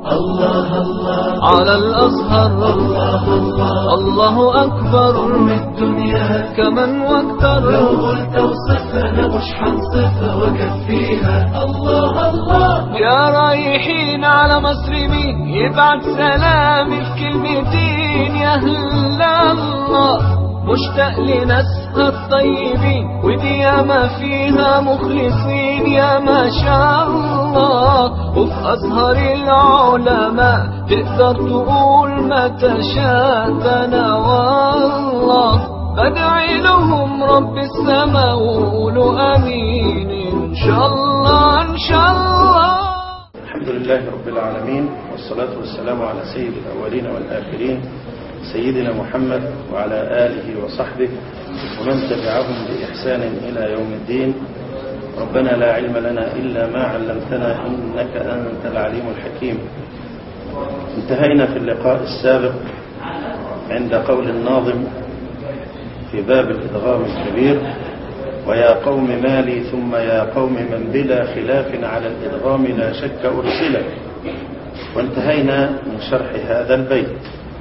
الله الله على الأزهر الله الله الله أكبر من الدنيا كمن واكتر لو قلت وصفها أنا مش هنصفها وأكفيها الله الله يا رايحين على مصر مين يبعت سلامي في كلمتين يا هلا الله مشتاق لناسها الطيبين ودي ياما فيها مخلصين يا ما شاء الله وفي أزهر العلماء تقدر تقول ما تشاء ده أنا والله بدعي لهم رب السماء وقولوا امين ان شاء الله ان شاء الله الحمد لله رب العالمين والصلاة والسلام على سيد الأولين والآخرين سيدنا محمد وعلى آله وصحبه ومن تبعهم بإحسان إلى يوم الدين ربنا لا علم لنا إلا ما علمتنا إنك أنت العليم الحكيم انتهينا في اللقاء السابق عند قول الناظم في باب الإدغام الكبير ويا قوم مالي ثم يا قوم من بلا خلاف على الإدغام لا شك أرسل وانتهينا من شرح هذا البيت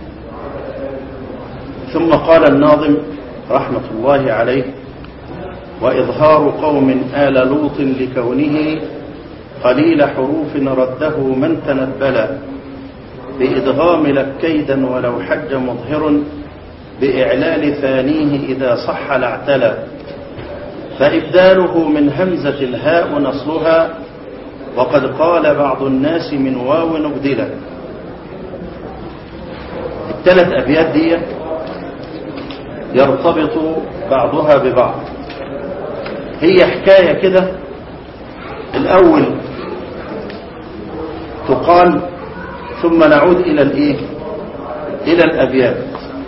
ثم قال الناظم رحمة الله عليه وإظهار قوم آل لوط لكونه قليل حروف رده من تنبلا بإدغام لك كيدا ولو حج مظهر بإعلال ثانيه إذا صح لاعتلى فإبداله من همزة الهاء نصلها وقد قال بعض الناس من واو نبدلا الثلاث أبيات دي يرتبط بعضها ببعض هي حكاية كده الأول تقال ثم نعود إلى الإيه إلى الأبيات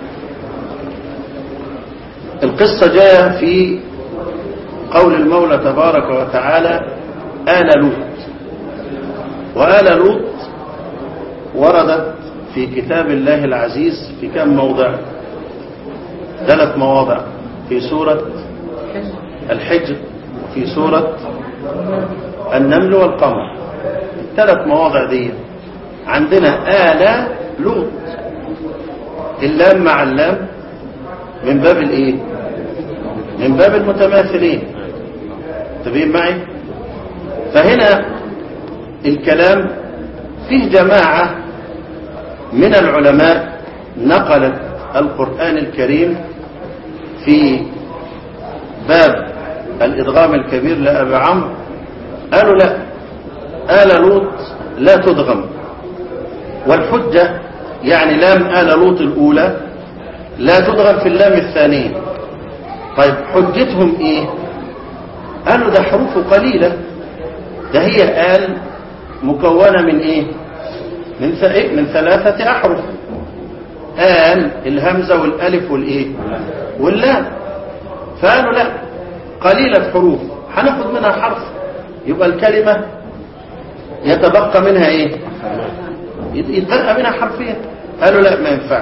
القصة جاء في قول المولى تبارك وتعالى آل لوط وآل لوط وردت في كتاب الله العزيز في كم موضع ثلاث مواضع في سورة الحجر وفي سورة النمل والقمر الثلاث مواضع دي عندنا آل لوط اللام مع اللام من باب الايه من باب المتماثلين تبين معي فهنا الكلام فيه جماعة من العلماء نقلت القرآن الكريم في باب الإدغام الكبير لأبي عمرو قالوا لا آل لوط لا تدغم والحجة يعني لام آل لوط الأولى لا تدغم في اللام الثانية طيب حجتهم ايه قالوا ده حروف قليلة ده هي آل مكونة من ايه من, من ثلاثة أحرف آل الهمزة والألف والإيه واللام فقالوا لا قليلة حروف هناخد منها حرف يبقى الكلمة يتبقى منها ايه يتبقى منها حرفين قالوا لا ما ينفعش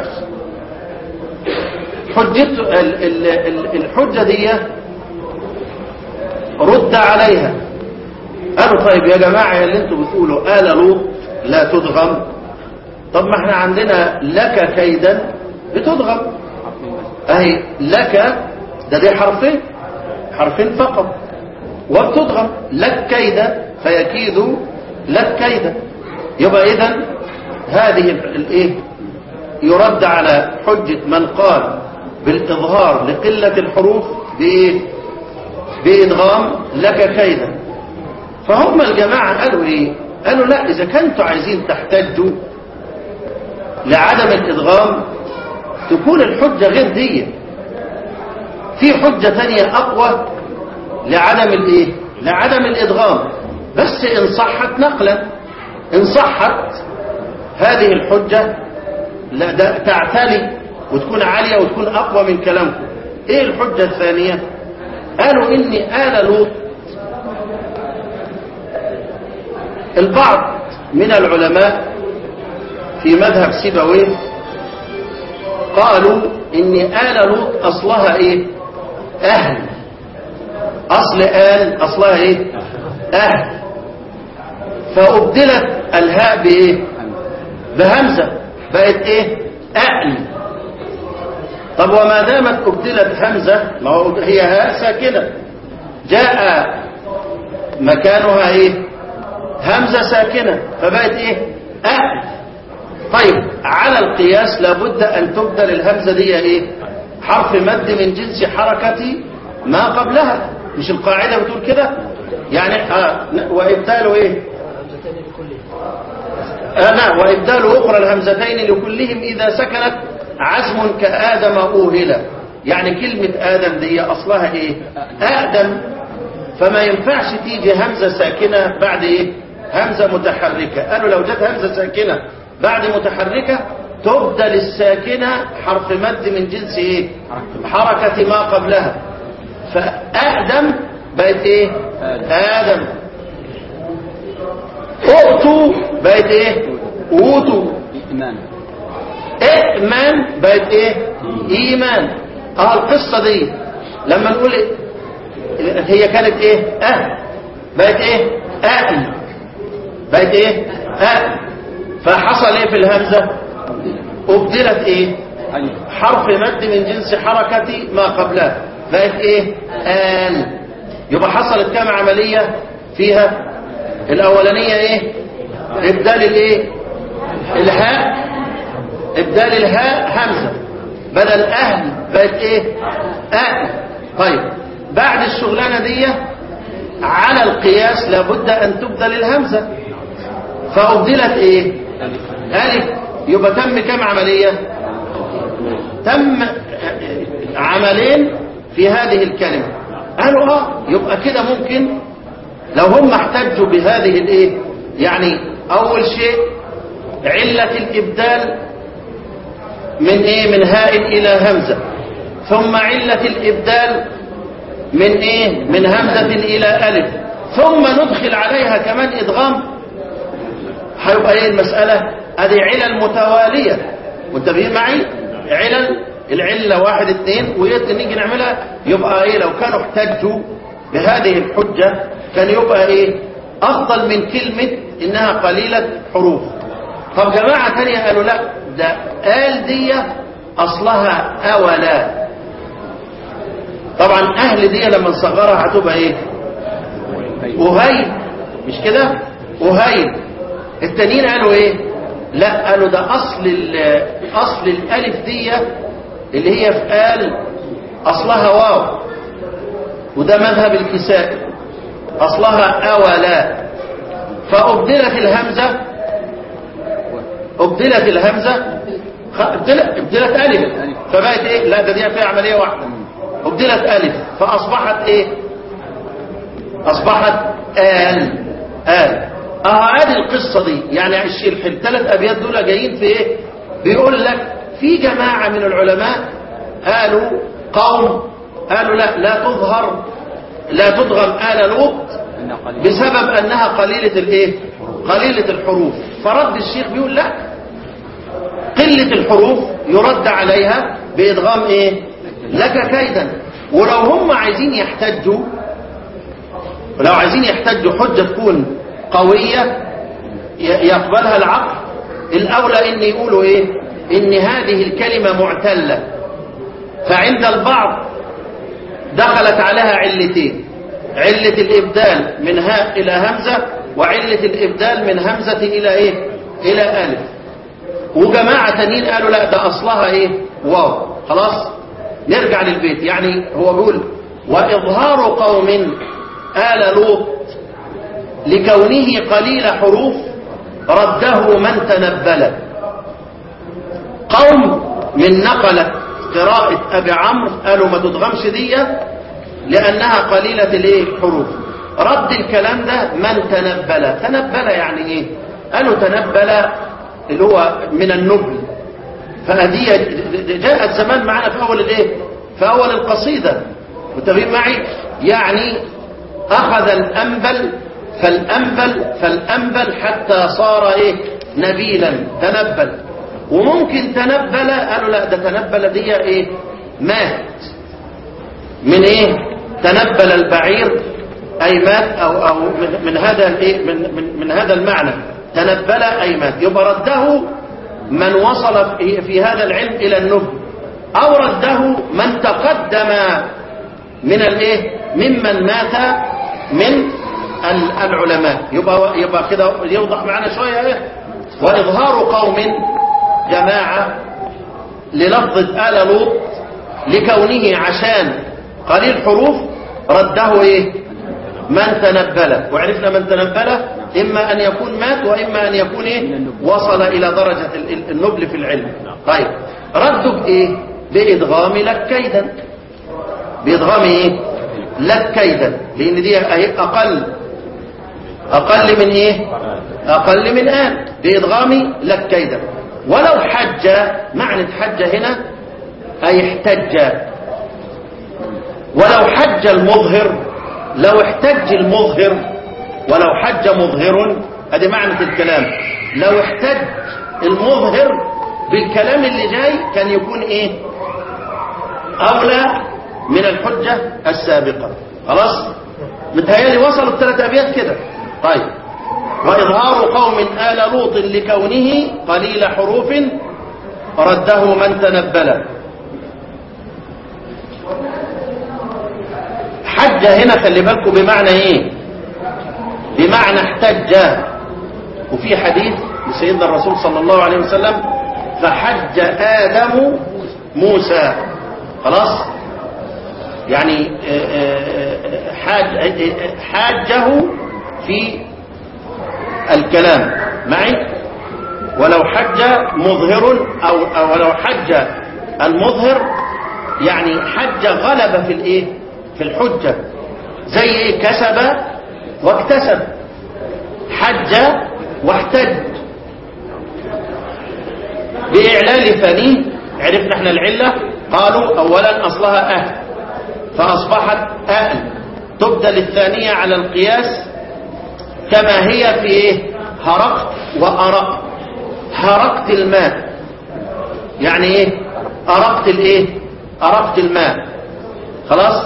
حجته الحجة دي رد عليها قالوا طيب يا جماعة اللي انتوا بتقولوا آل لوط لا تدغم طب ما احنا عندنا لك كيدا بتدغم اهي لك ده دي حرفين حرفين فقط وبتدغم لك كيدا فيكيد لك كيدا يبقى اذا هذه الايه يرد على حجة من قال بالإظهار لقلة الحروف بإيه؟ بإدغام لك كيدا فهم الجماعة قالوا إيه قالوا لا إذا كنتوا عايزين تحتجوا لعدم الإدغام تكون الحجة غير دي في حجة تانية أقوى لعدم الإيه لعدم الإدغام بس إن صحت نقلا إن صحت هذه الحجة لا ده تعتلي وتكون عالية وتكون أقوى من كلامكم إيه الحجة الثانية قالوا إني آل لوط البعض من العلماء في مذهب سيبويه قالوا إن آل لوط أصلها إيه أهل أصل آل أصلها إيه أهل فأبدلت الهاء بإيه بهمزة بقت ايه أقل طب وما دامت أبدلت همزة ما هو هي هاء ساكنة جاء مكانها ايه همزة ساكنة فبقت ايه أقل طيب على القياس لابد أن تبدل الهمزة دي ايه حرف مد من جنس حركة ما قبلها مش القاعدة بتقول كده يعني آه وإبداله ايه آه لا وإبدال أخرى الهمزتين لكلهم إذا سكنت عزم كآدم أوهلا يعني كلمة آدم دي أصلها إيه آدم فما ينفعش تيجي همزة ساكنة بعد إيه همزة متحركة قالوا لو جت همزة ساكنة بعد متحركة تبدل الساكنة حرف مد من جنس إيه حركة ما قبلها فآدم بقت إيه آدم أؤتوا بقت إيه أوتوا إيمان إيمان بقت إيه إيمان اه القصة دي لما نقول إيه؟ هي كانت إيه أه بقت إيه أهل بقت إيه أهل فحصل إيه في الهمزة أبدلت إيه أيوة حرف مد من جنس حركة ما قبلها بقت ايه آن يبقى حصلت كام عملية فيها الأولانية ايه ابدال الايه الهاء ابدال الهاء همزة بدل أهل بقت ايه أهل طيب بعد الشغلانة دي على القياس لابد أن تبدل الهمزة فأبدلت ايه ألف يبقى تم كم عملية تم عملين في هذه الكلمة قالوا اه يبقى كده ممكن لو هم احتجوا بهذه الايه يعني اول شيء علة الابدال من ايه من هاء الى همزة ثم علة الابدال من ايه من همزة الى الف ثم ندخل عليها كمان ادغام هيبقى ايه المسألة ادي علل متوالية منتبهين معي علل العلة واحد اثنين ونيجي نعملها يبقى ايه لو كانوا احتجوا بهذه الحجة كان يبقى ايه افضل من كلمة انها قليلة حروف طب جماعة تانية قالوا لا ده قال دي اصلها اولا طبعا اهل دي لما نصغرها هتبقى ايه وهيل مش كده وهيل التانيين قالوا ايه لا قالوا ده اصل ال- اصل الالف دي اللي هي في قال اصلها واو وده مذهب الكسائي اصلها اولا فابدلت الهمزه ابدلت الهمزه خ- ابدلت, ابدلت الف فبقت ايه لا ده دي فيها عمليه واحده ابدلت الف فاصبحت ايه اصبحت آل آل اه ادي القصة دي يعني الشيخ الثلاث ابيات دول جايين في ايه بيقول لك في جماعة من العلماء قالوا قوم قالوا لا لا تظهر لا تضغم آل لوط إن قليل بسبب انها قليلة الايه قليلة الحروف فرد الشيخ بيقول لا قلة الحروف يرد عليها بإدغام ايه لك كيدا ولو هم عايزين يحتجوا ولو عايزين يحتجوا حجة تكون قوية ي- يقبلها العقل الأولى إن يقولوا إيه إن هذه الكلمة معتلة فعند البعض دخلت عليها علتين علة الإبدال من هاء إلى همزة وعلة الإبدال من همزة إلى إيه إلى ألف وجماعة تانيين قالوا لا ده أصلها إيه واو خلاص نرجع للبيت يعني هو بيقول وإظهار قوم آل لوط لكونه قليل حروف رده من تنبل قوم من نقلت قراءة أبي عمرو قالوا ما تضغمش دي لأنها قليلة الايه حروف رد الكلام ده من تنبل تنبل يعني ايه قالوا تنبل اللي هو من النبل فهدية جاءت زمان معنا في أول الايه في أول القصيدة متفقين معي يعني أخذ الأنبل فالأنبل فالأنبل حتى صار إيه نبيلا تنبل وممكن تنبل قالوا لا ده تنبل دي إيه مات من إيه تنبل البعير أي مات أو, أو من, من هذا الإيه من, من, من هذا المعنى تنبل أي مات يبقى رده من وصل في في هذا العلم إلى النبل أو رده من تقدم من الايه ممن مات من ال- العلماء يبقى يبقى كده يوضح معنا شويه ايه واظهار قوم جماعه للفظه ال لوط لكونه عشان قليل حروف رده ايه من تنبل وعرفنا من تنبل اما ان يكون مات واما ان يكون ايه وصل الى درجه ال- ال- النبل في العلم طيب رده بايه بادغام لك كيدا بإضغام إيه؟ لك كيدا لأن دي أهي أقل أقل من إيه؟ أقل من آن بإضغام لك كيدا ولو حج معنى حج هنا أي احتج ولو حج المظهر لو احتج المظهر ولو حج مظهر هذه معنى الكلام لو احتج المظهر بالكلام اللي جاي كان يكون ايه أولى من الحجة السابقة خلاص متهيألي وصلوا الثلاث أبيات كده طيب وإظهار قوم آل لوط لكونه قليل حروف رده من تنبل حج هنا خلي بالكم بمعنى ايه بمعنى احتج وفي حديث لسيدنا الرسول صلى الله عليه وسلم فحج آدم موسى خلاص يعني حاج حاجه في الكلام معي ولو حج مظهر أو, أو ولو حج المظهر يعني حج غلب في الايه في الحجة زي ايه كسب واكتسب حج واحتج بإعلال ثانيه عرفنا احنا العلة قالوا أولا أصلها أهل فأصبحت آل تبدل الثانية على القياس كما هي في إيه؟ هرقت وأرقت هرقت الماء يعني إيه أرقت الإيه أرقت الماء خلاص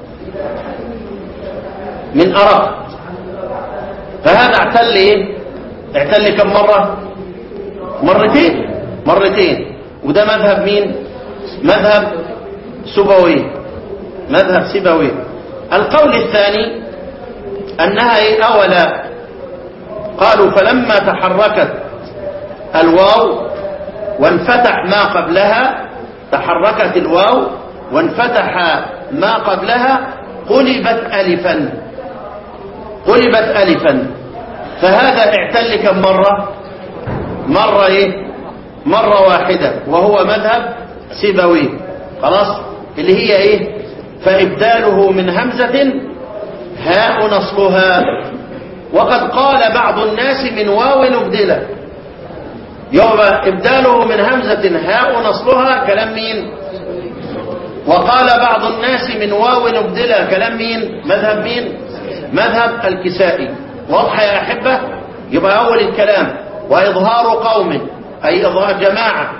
من أرقت فهذا اعتل إيه اعتل كم مرة مرتين مرتين وده مذهب مين مذهب سبوي مذهب سبوي القول الثاني أنها إيه أولا قالوا فلما تحركت الواو وانفتح ما قبلها تحركت الواو وانفتح ما قبلها قلبت ألفا قلبت ألفا فهذا اعتل كم مرة مرة إيه مرة واحدة وهو مذهب سيبوي خلاص اللي هي ايه فإبداله من همزة هاء نصلها وقد قال بعض الناس من واو نبدلة يوم إبداله من همزة هاء نصلها كلام مين وقال بعض الناس من واو نبدلة كلام مين مذهب مين مذهب الكسائي واضح يا أحبة يبقى أول الكلام وإظهار قوم أي إظهار جماعة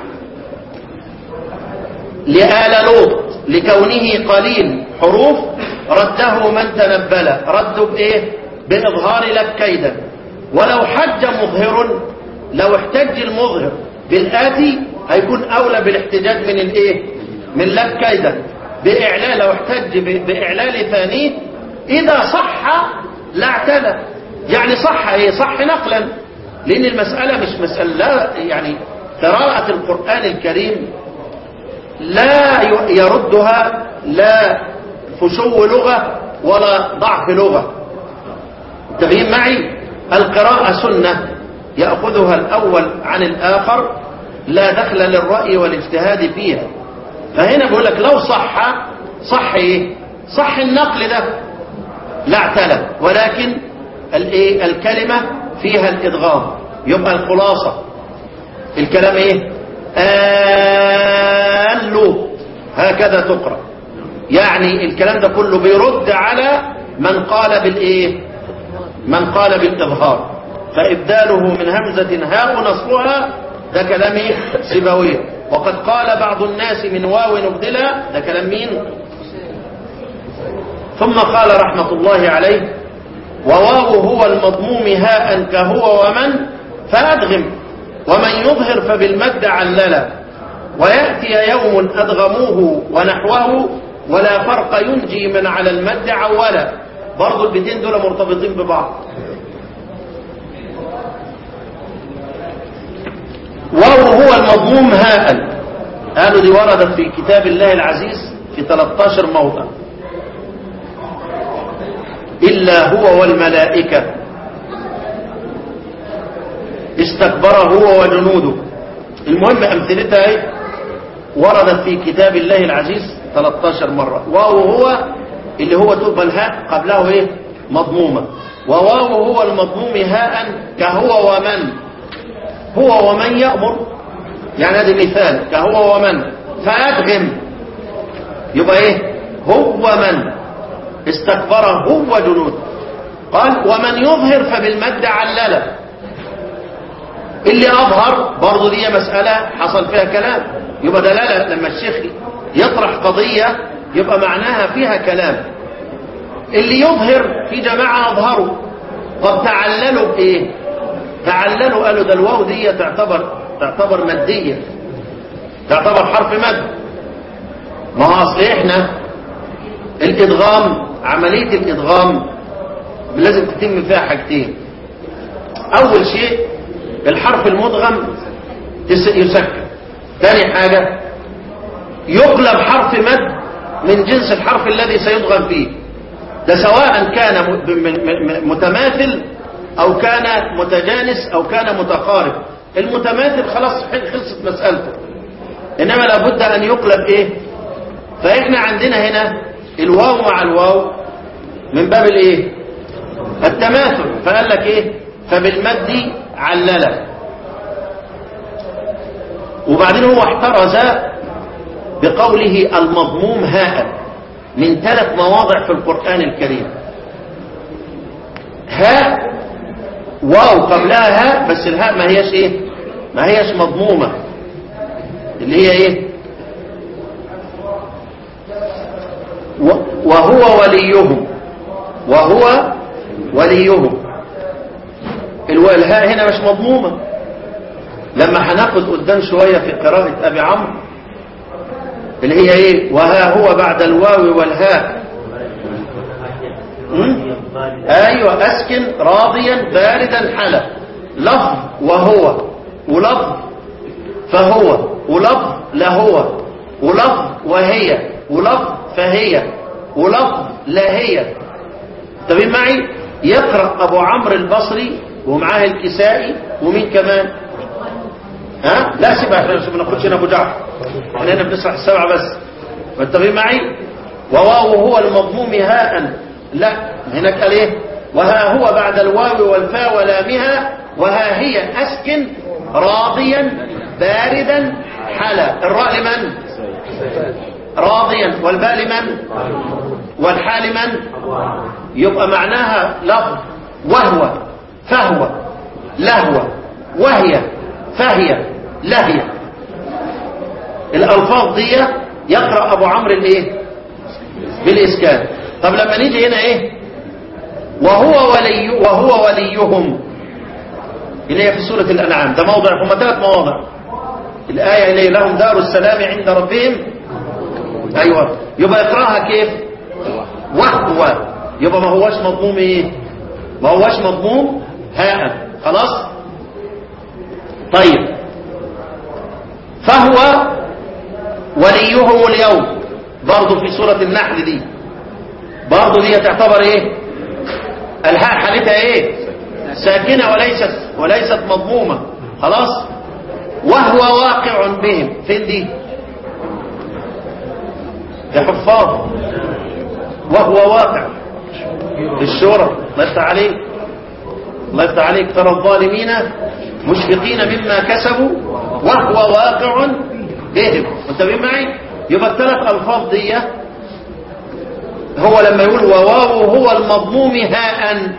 لآل لوط لكونه قليل حروف رده من تنبل رده بإيه بإظهار لك كيدا ولو حج مظهر لو احتج المظهر بالآتي هيكون أولى بالاحتجاج من الإيه من لك كيدا بإعلال لو احتج بإعلال ثانيه إذا صح لا اعتلى يعني صح ايه صح نقلا لأن المسألة مش مسألة لا يعني قراءة القرآن الكريم لا يردها لا فشو لغة ولا ضعف لغة تبين معي القراءة سنة يأخذها الأول عن الآخر لا دخل للرأي والاجتهاد فيها فهنا بقول لك لو صح صح ايه صح النقل ده لا اعتلى ولكن الايه الكلمة فيها الإدغام يبقى الخلاصة الكلام ايه آلو هكذا تقرأ يعني الكلام ده كله بيرد على من قال بالايه من قال بالإظهار فإبداله من همزة هاء نصرها ده كلام ايه سبويه وقد قال بعض الناس من واو نبدلا ده كلام مين ثم قال رحمة الله عليه وواو هو المضموم هاء كهو ومن فأدغم ومن يظهر فبالمد عللا ويأتي يوم أدغموه ونحوه ولا فرق ينجي من على المد عولا برضو البيتين دول مرتبطين ببعض واو هو المضموم هاء قالوا دي وردت في كتاب الله العزيز في 13 موضع إلا هو والملائكة استكبر هو وجنوده المهم أمثلتها ايه وردت في كتاب الله العزيز 13 مرة واو هو اللي هو تبقى الهاء قبله ايه مضمومة وواو هو المضموم هاء كهو ومن هو ومن يأمر يعني هذا مثال كهو ومن فأدغم يبقى ايه هو من استكبر هو جنود قال ومن يظهر فبالمد علله اللي أظهر برضو دي مسألة حصل فيها كلام يبقى دلالة لما الشيخ يطرح قضية يبقى معناها فيها كلام اللي يظهر في جماعة أظهروا طب تعللوا بإيه تعللوا قالوا ده الواو دي تعتبر تعتبر مادية تعتبر حرف مد ما هو أصل إحنا الإدغام عملية الإدغام لازم تتم فيها حاجتين أول شيء الحرف المدغم يسكن ثاني حاجة يقلب حرف مد من جنس الحرف الذي سيدغم فيه ده سواء كان متماثل أو كان متجانس أو كان متقارب المتماثل خلاص خلصت مسألته إنما لابد أن يقلب إيه فإحنا عندنا هنا الواو مع الواو من باب الإيه التماثل فقال لك إيه فبالمد علل وبعدين هو احترز بقوله المضموم هاء من ثلاث مواضع في القرآن الكريم هاء واو قبلها هاء بس الهاء ما هيش ايه ما هيش مضمومة اللي هي ايه وهو وليهم وهو وليهم الهاء هنا مش مضمومة لما هناخد قدام شوية في قراءة أبي عمرو اللي هي ايه وها هو بعد الواو والهاء ايوه اسكن راضيا باردا حلا لفظ وهو ولفظ فهو ولفظ لهو ولفظ وهي ولفظ فهي ولفظ لا هي طب معي يقرأ ابو عمرو البصري ومعاه الكسائي ومين كمان ها لا سيبها احنا ما ناخدش هنا ابو جعفر احنا هنا بنشرح السبعه بس متفقين معي وواو هو المضموم هاء لا هناك قال ايه وها هو بعد الواو والفاء ولامها وها هي اسكن راضيا باردا حلا الراء لمن راضيا والباء لمن والحال لمن يبقى معناها لفظ وهو فهو لهو وهي فهي لهي الألفاظ دي يقرأ أبو عمرو الايه بالإسكان طب لما نيجي هنا ايه وهو ولي وهو وليهم اللي هي في سورة الأنعام ده موضع هم ثلاث مواضع الآية اللي لهم دار السلام عند ربهم أيوة يبقى يقرأها كيف وهو يبقى ما هوش مضموم ايه ما هوش مضموم هاء خلاص طيب فهو وليهم اليوم برضه في سورة النحل دي برضه دي تعتبر ايه الهاء حالتها ايه ساكنة وليست وليست مضمومة خلاص وهو واقع بهم فين دي يا حفاظ وهو واقع في الشورى الله يفتح عليك الله يفتح عليك ترى الظالمين مشفقين مما كسبوا وهو واقع بهم متفقين معي يبقى الثلاث الفاظ دي هو لما يقول وواو هو المضموم هاء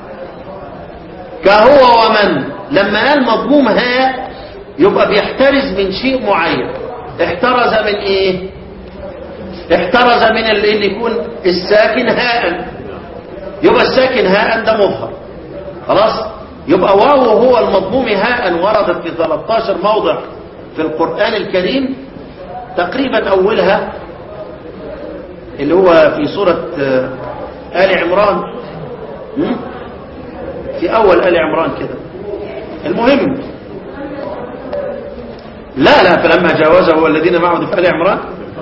كهو ومن لما قال مضموم هاء يبقى بيحترز من شيء معين احترز من ايه احترز من اللي يكون الساكن هاء يبقى الساكن هاء ده مظهر خلاص يبقى واو هو المضموم هاء وردت في 13 موضع في القرآن الكريم تقريبا أولها اللي هو في سورة آه، آل عمران م? في أول آل عمران كده المهم لا لا فلما جاوزه والذين معه في آل عمران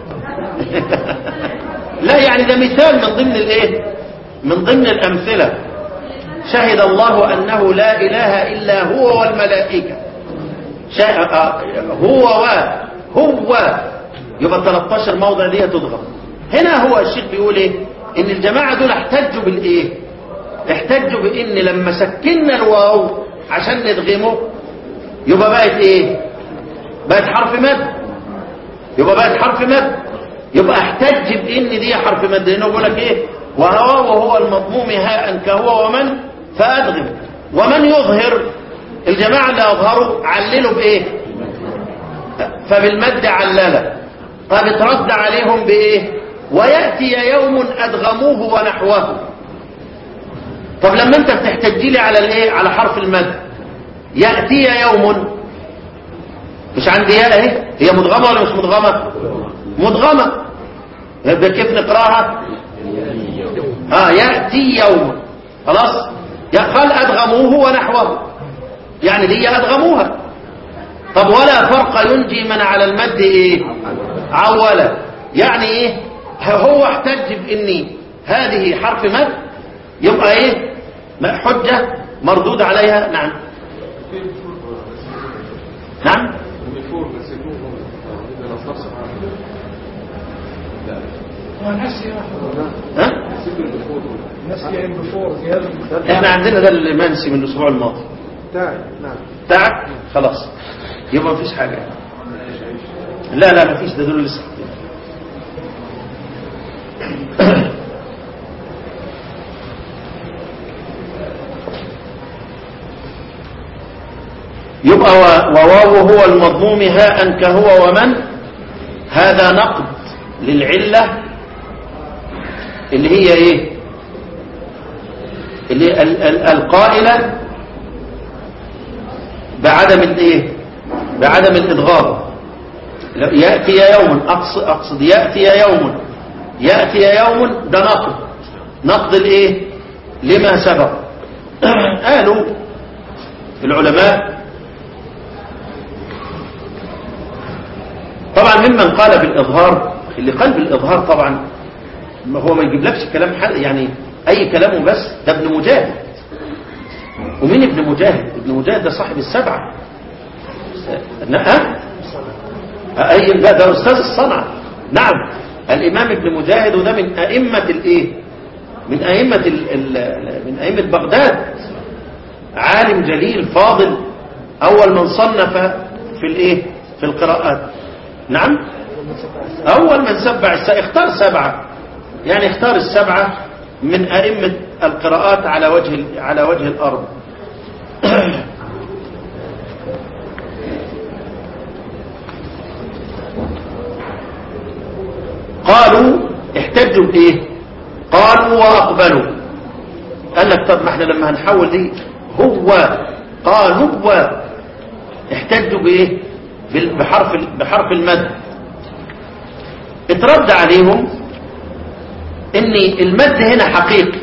لا يعني ده مثال من ضمن الايه من ضمن الأمثلة شهد الله أنه لا إله إلا هو والملائكة شا... آه، هو و هو يبقى 13 موضع دي تضغط هنا هو الشيخ بيقول ايه ان الجماعة دول احتجوا بالايه احتجوا بان لما سكننا الواو عشان ندغمه يبقى بقت ايه بقت حرف مد يبقى بقت حرف مد يبقى احتج بان دي حرف مد لانه بيقول لك ايه وهو وهو المضموم هاء كهو ومن فادغم ومن يظهر الجماعة اللي اظهروا عللوا بايه فبالمد علله طب اترد عليهم بايه ويأتي يوم أدغموه ونحوه طب لما انت بتحتج لي على الايه على حرف المد يأتي يوم مش عندي ياء اهي هي مدغمة ولا مش مدغمة مدغمة يبقى كيف نقراها اه يأتي يوم خلاص قال أدغموه ونحوه يعني دي أدغموها طب ولا فرق ينجي من على المد ايه عولا يعني ايه هو احتج باني هذه حرف مد يبقى ايه ما حجة مردود عليها نعم نعم ها احنا عندنا ده المنسي من الاسبوع الماضي نعم بتاعك خلاص يبقى مفيش حاجة لا لا مفيش ده دول لسه يبقى و- وواو هو المضموم هاء كهو ومن هذا نقد للعلة اللي هي ايه اللي ال- ال- القائلة بعدم الايه بعدم الادغام لا، ياتي يوم اقصد اقصد ياتي يوم ياتي يوم ده نقد نقد الايه لما سبق قالوا العلماء طبعا ممن قال بالاظهار اللي قال بالاظهار طبعا ما هو ما يجيبلكش كلام حل يعني اي كلام بس ده ابن مجاهد ومين ابن مجاهد ابن مجاهد ده صاحب السبعة نعم أي لا ده أستاذ الصنعة نعم الإمام ابن مجاهد وده من أئمة الإيه من أئمة ال ال من أئمة بغداد عالم جليل فاضل أول من صنف في الإيه في القراءات نعم أول من سبع الس... اختار سبعة يعني اختار السبعة من أئمة القراءات على وجه ال- على وجه الأرض قالوا احتجوا بإيه قالوا وأقبلوا قال لك طب ما احنا لما هنحول دي هو قالوا و احتجوا بإيه بال- بحرف ال- بحرف المد اترد عليهم ان المد هنا حقيقي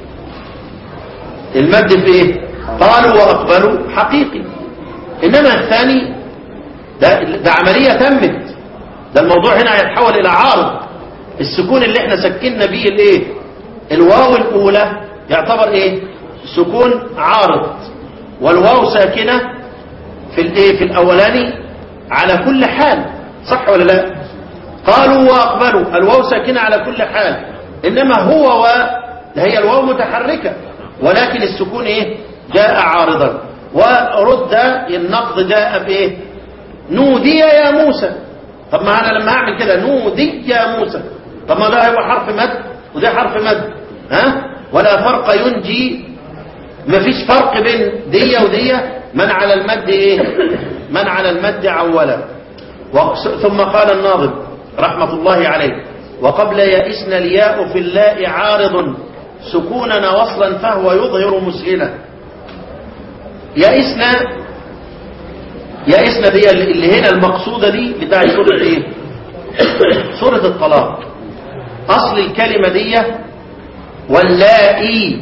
المد في ايه قالوا واقبلوا حقيقي انما الثاني ده, ده عملية تمت ده الموضوع هنا هيتحول الى عارض السكون اللي احنا سكننا بيه الايه الواو الاولى يعتبر ايه سكون عارض والواو ساكنة في الايه في الاولاني على كل حال صح ولا لا قالوا واقبلوا الواو ساكنة على كل حال انما هو و هي الواو متحركة ولكن السكون ايه جاء عارضا ورد النقض جاء بايه نودي يا موسى طب ما انا لما اعمل كده نودي يا موسى طب ما ده هو حرف مد وده حرف مد ها ولا فرق ينجي مفيش فرق بين دي ودي من على المد ايه من على المد عولا وقس- ثم قال الناظم رحمة الله عليه وقبل يئسن الياء في اللاء عارض سكونا وصلا فهو يظهر مسهلا يئسنا يئسنا دي اللي هنا المقصودة دي بتاع سورة ايه سورة الطلاق اصل الكلمة دي واللائي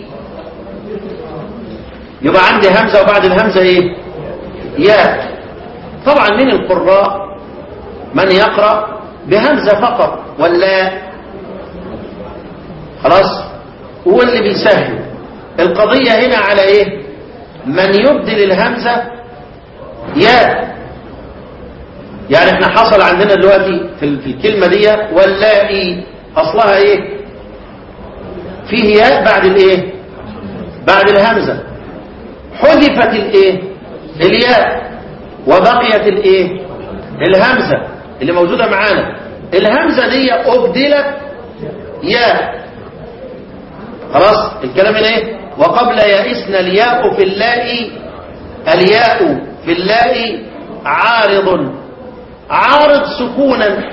يبقى عندي همزة وبعد الهمزة ايه ياء طبعا من القراء من يقرأ بهمزة فقط واللاء خلاص هو اللي بيسهل القضية هنا على ايه من يبدل الهمزة ياء يعني احنا حصل عندنا دلوقتي في في الكلمة دي واللائي اصلها ايه فيه ياء بعد الايه بعد الهمزة حذفت الايه الياء وبقيت الايه الهمزة اللي موجودة معانا الهمزة دي ابدلت ياء خلاص الكلام هنا ايه وقبل يئسنا الياء في اللاء الياء في اللاء عارض عارض سكونا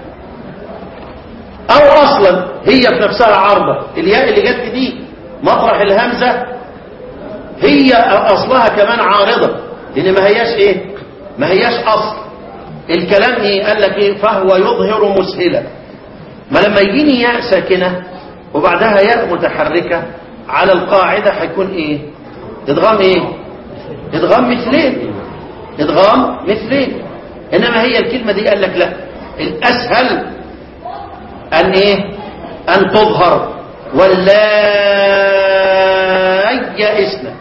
او اصلا هي في نفسها عارضة الياء اللي جت دي مطرح الهمزة هي اصلها كمان عارضة لان ما هياش ايه ما هياش اصل الكلام ايه قال لك ايه فهو يظهر مسهلا ما لما يجيني ياء ساكنة وبعدها ياء متحركة على القاعدة هيكون ايه ادغام ايه ادغام مثلين ادغام مثلين انما هي الكلمة دي قال لك لا الاسهل ان ايه ان تظهر ولا يئسنا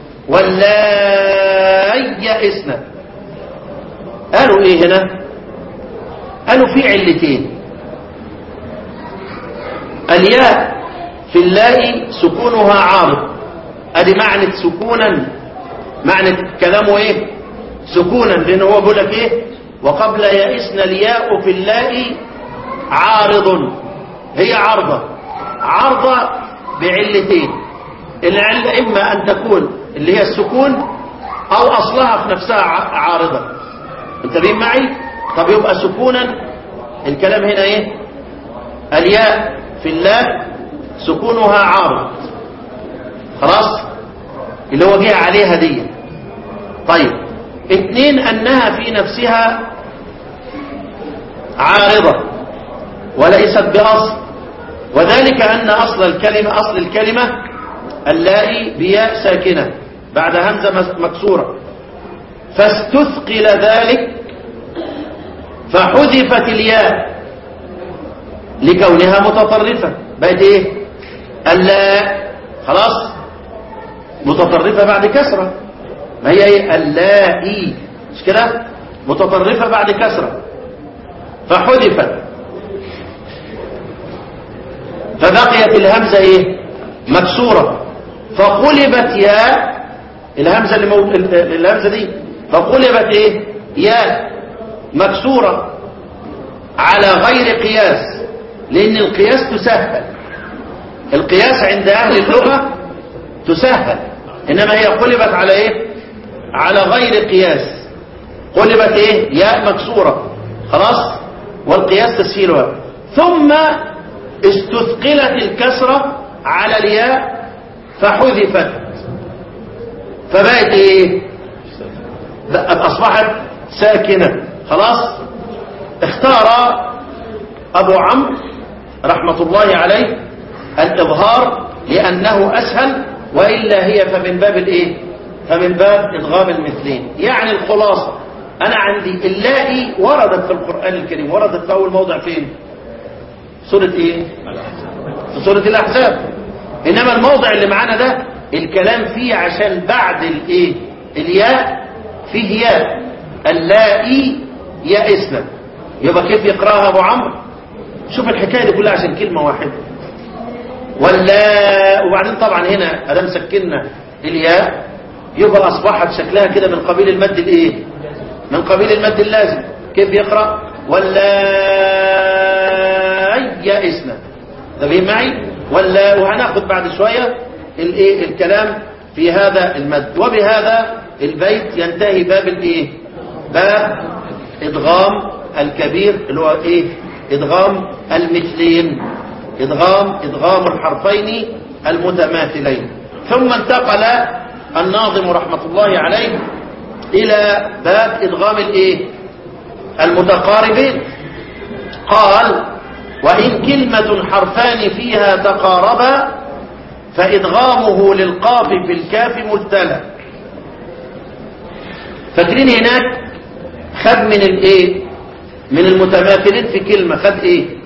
ولا يئسنا قالوا ايه هنا قالوا في علتين الياء في اللاء سكونها عارض ادي معنى سكونا معنى كلامه ايه سكونا لان هو بيقول لك ايه وقبل يئسنا الياء في اللاء عارض هي عارضة عارضة بعلتين العلة اما ان تكون اللي هي السكون او اصلها في نفسها عارضة انتبهين معي طب يبقى سكونا الكلام هنا ايه الياء في اللاء سكونها عارض خلاص اللي هو جه عليها دي طيب اثنين انها في نفسها عارضة وليست بأصل وذلك أن أصل الكلمة أصل الكلمة اللائي بياء ساكنة بعد همزة مكسورة فاستثقل ذلك فحذفت الياء لكونها متطرفة بقت ايه اللاء خلاص متطرفة بعد كسرة ما هي ايه اللائي مش كده متطرفة بعد كسرة فحذفت فبقيت الهمزة ايه مكسورة فقلبت ياء الهمزة اللي مو... الهمزة دي فقلبت ايه ياء مكسورة على غير قياس لان القياس تسهل القياس عند اهل اللغة تسهل انما هي قلبت على ايه على غير قياس قلبت ايه ياء مكسورة خلاص والقياس تسهيلها ثم استثقلت الكسرة على الياء فحذفت فبقت ايه اصبحت ساكنة خلاص اختار ابو عمرو رحمة الله عليه الاظهار لانه اسهل والا هي فمن باب الايه فمن باب ادغام المثلين يعني الخلاصة انا عندي اللائي وردت في القرآن الكريم وردت في اول موضع فين سورة ايه في سورة الاحزاب انما الموضع اللي معانا ده الكلام فيه عشان بعد الايه الياء فيه ياء اللائي يائسنا يبقى كيف يقراها ابو عمرو شوف الحكايه دي كلها عشان كلمه واحده ولا وبعدين طبعا هنا ادام سكننا الياء يبقى اصبحت شكلها كده من قبيل المد الايه من قبيل المد اللازم كيف يقرا ولا يائسنا تبين معي ولا وهناخد بعد شويه الايه الكلام في هذا المد وبهذا البيت ينتهي باب الايه باب ادغام الكبير اللي هو ايه ادغام المثلين ادغام ادغام الحرفين المتماثلين ثم انتقل الناظم رحمة الله عليه إلى باب إدغام الإيه المتقاربين قال وإن كلمة حرفان فيها تقاربا فإدغامه للقاف في الكاف مبتلى فاكرين هناك خد من الايه من المتماثلين في كلمة خد ايه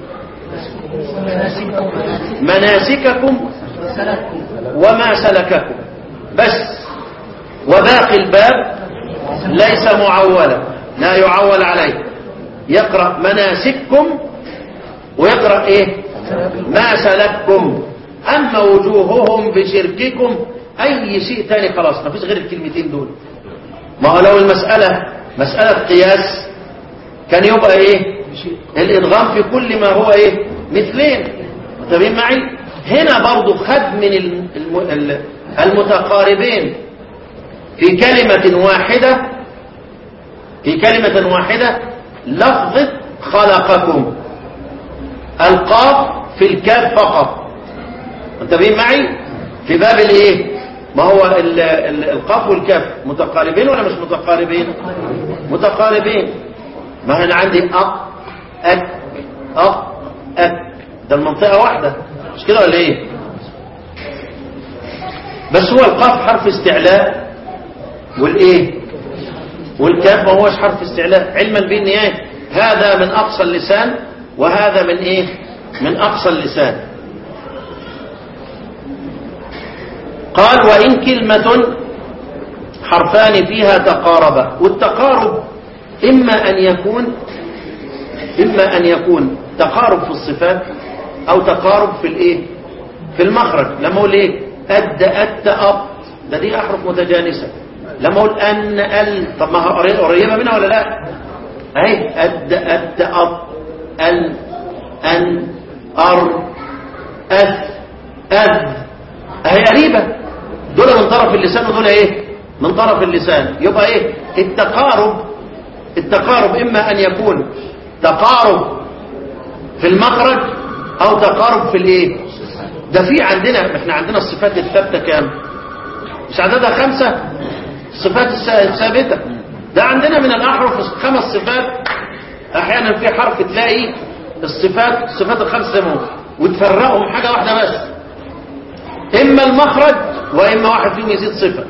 مناسككم وما سلككم بس وباقي الباب ليس معولا لا يعول عليه يقرأ مناسككم ويقرأ ايه ما سلككم اما وجوههم بشرككم اي شيء تاني خلاص ما فيش غير الكلمتين دول ما هو لو المسألة مسألة قياس كان يبقى ايه الادغام في كل ما هو ايه مثلين متفقين معي هنا برضو خد من الم- ال- المتقاربين في كلمة واحدة في كلمة واحدة لفظة خلقكم القاف في الكاف فقط متفقين معي في باب الايه ما هو ال- ال- القاف والكاف متقاربين ولا مش متقاربين متقاربين ما هنا عندي أق أك أق أك ده المنطقة واحدة مش كده ولا ايه بس هو القاف حرف استعلاء والايه والكاف ما هوش حرف استعلاء علما بان ايه هذا من اقصى اللسان وهذا من ايه من اقصى اللسان قال وإن كلمة حرفان فيها تقاربا والتقارب إما أن يكون إما أن يكون تقارب في الصفات أو تقارب في الإيه في المخرج لما أقول إيه أد أت أب ده دي أحرف متجانسة لما أقول أن ال طب ما هي قري- قريبة منها ولا لا أهي أد أت أب ال أن أر أث أذ أهي قريبة دول من طرف اللسان ودول ايه من طرف اللسان يبقى ايه التقارب التقارب اما ان يكون تقارب في المخرج او تقارب في الايه ده في عندنا احنا عندنا الصفات الثابته كام مش عددها خمسة الصفات الس- الثابته ده عندنا من الاحرف خمس صفات احيانا في حرف تلاقي الصفات الصفات الخمسه زي ما هو وتفرقهم حاجه واحده بس إما المخرج وإما واحد فيهم يزيد صفة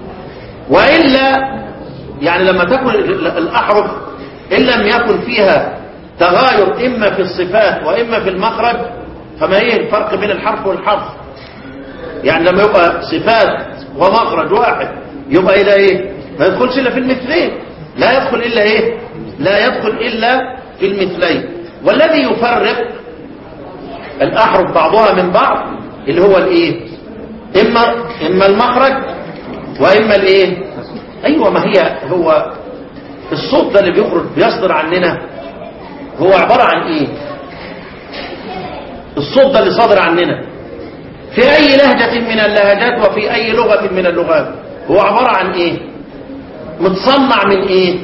وإلا يعني لما تكن ال- الأحرف إن لم يكن فيها تغاير إما في الصفات وإما في المخرج فما هي الفرق بين الحرف والحرف يعني لما يبقى صفات ومخرج واحد يبقى إلى إيه ما يدخلش إلا في المثلين لا يدخل إلا إيه لا يدخل إلا في المثلين والذي يفرق الأحرف بعضها من بعض اللي هو الإيه إما, إما المخرج وإما الإيه أيوة ما هي هو الصوت ده اللي بيخرج بيصدر عننا هو عبارة عن إيه الصوت ده اللي صادر عننا في أي لهجة من اللهجات وفي أي لغة من اللغات هو عبارة عن إيه متصنع من إيه